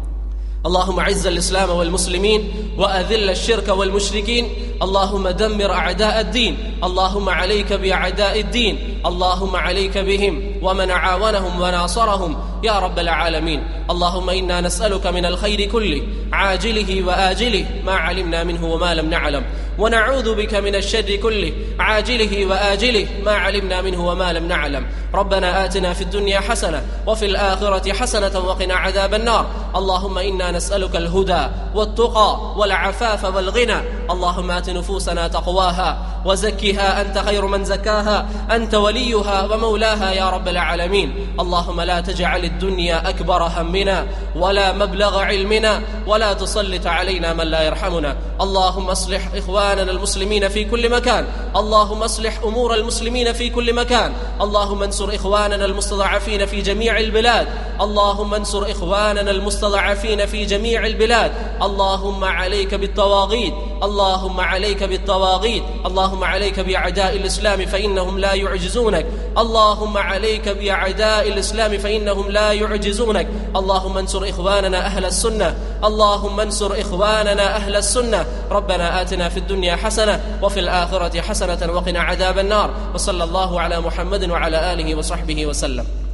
اللهم اعز الاسلام والمسلمين واذل الشرك والمشركين اللهم دمر اعداء الدين اللهم عليك باعداء الدين اللهم عليك بهم ومن عاونهم وناصرهم يا رب العالمين اللهم انا نسالك من الخير كله عاجله واجله ما علمنا منه وما لم نعلم ونعوذ بك من الشر كله عاجله واجله ما علمنا منه وما لم نعلم ربنا اتنا في الدنيا حسنه وفي الاخره حسنه وقنا عذاب النار اللهم انا نسالك الهدى والتقى والعفاف والغنى اللهم ات نفوسنا تقواها وزكها انت خير من زكاها انت وليها ومولاها يا رب العالمين اللهم لا تجعل الدنيا اكبر همنا ولا مبلغ علمنا ولا تسلط علينا من لا يرحمنا اللهم اصلح اخواننا المسلمين في كل مكان اللهم اصلح امور المسلمين في كل مكان اللهم انصر اخواننا المستضعفين في جميع البلاد اللهم انصر اخواننا المستضعفين في جميع البلاد اللهم عليك بالطواغيت اللهم عليك بالطواغيت اللهم عليك باعداء الاسلام فانهم لا يعجزونك اللهم عليك باعداء الاسلام فانهم لا يعجزونك اللهم انصر اخواننا اهل السنه اللهم انصر اخواننا اهل السنه ربنا اتنا في الدنيا حسنه وفي الاخره حسنه وقنا عذاب النار وصلى الله على محمد وعلى اله وصحبه وسلم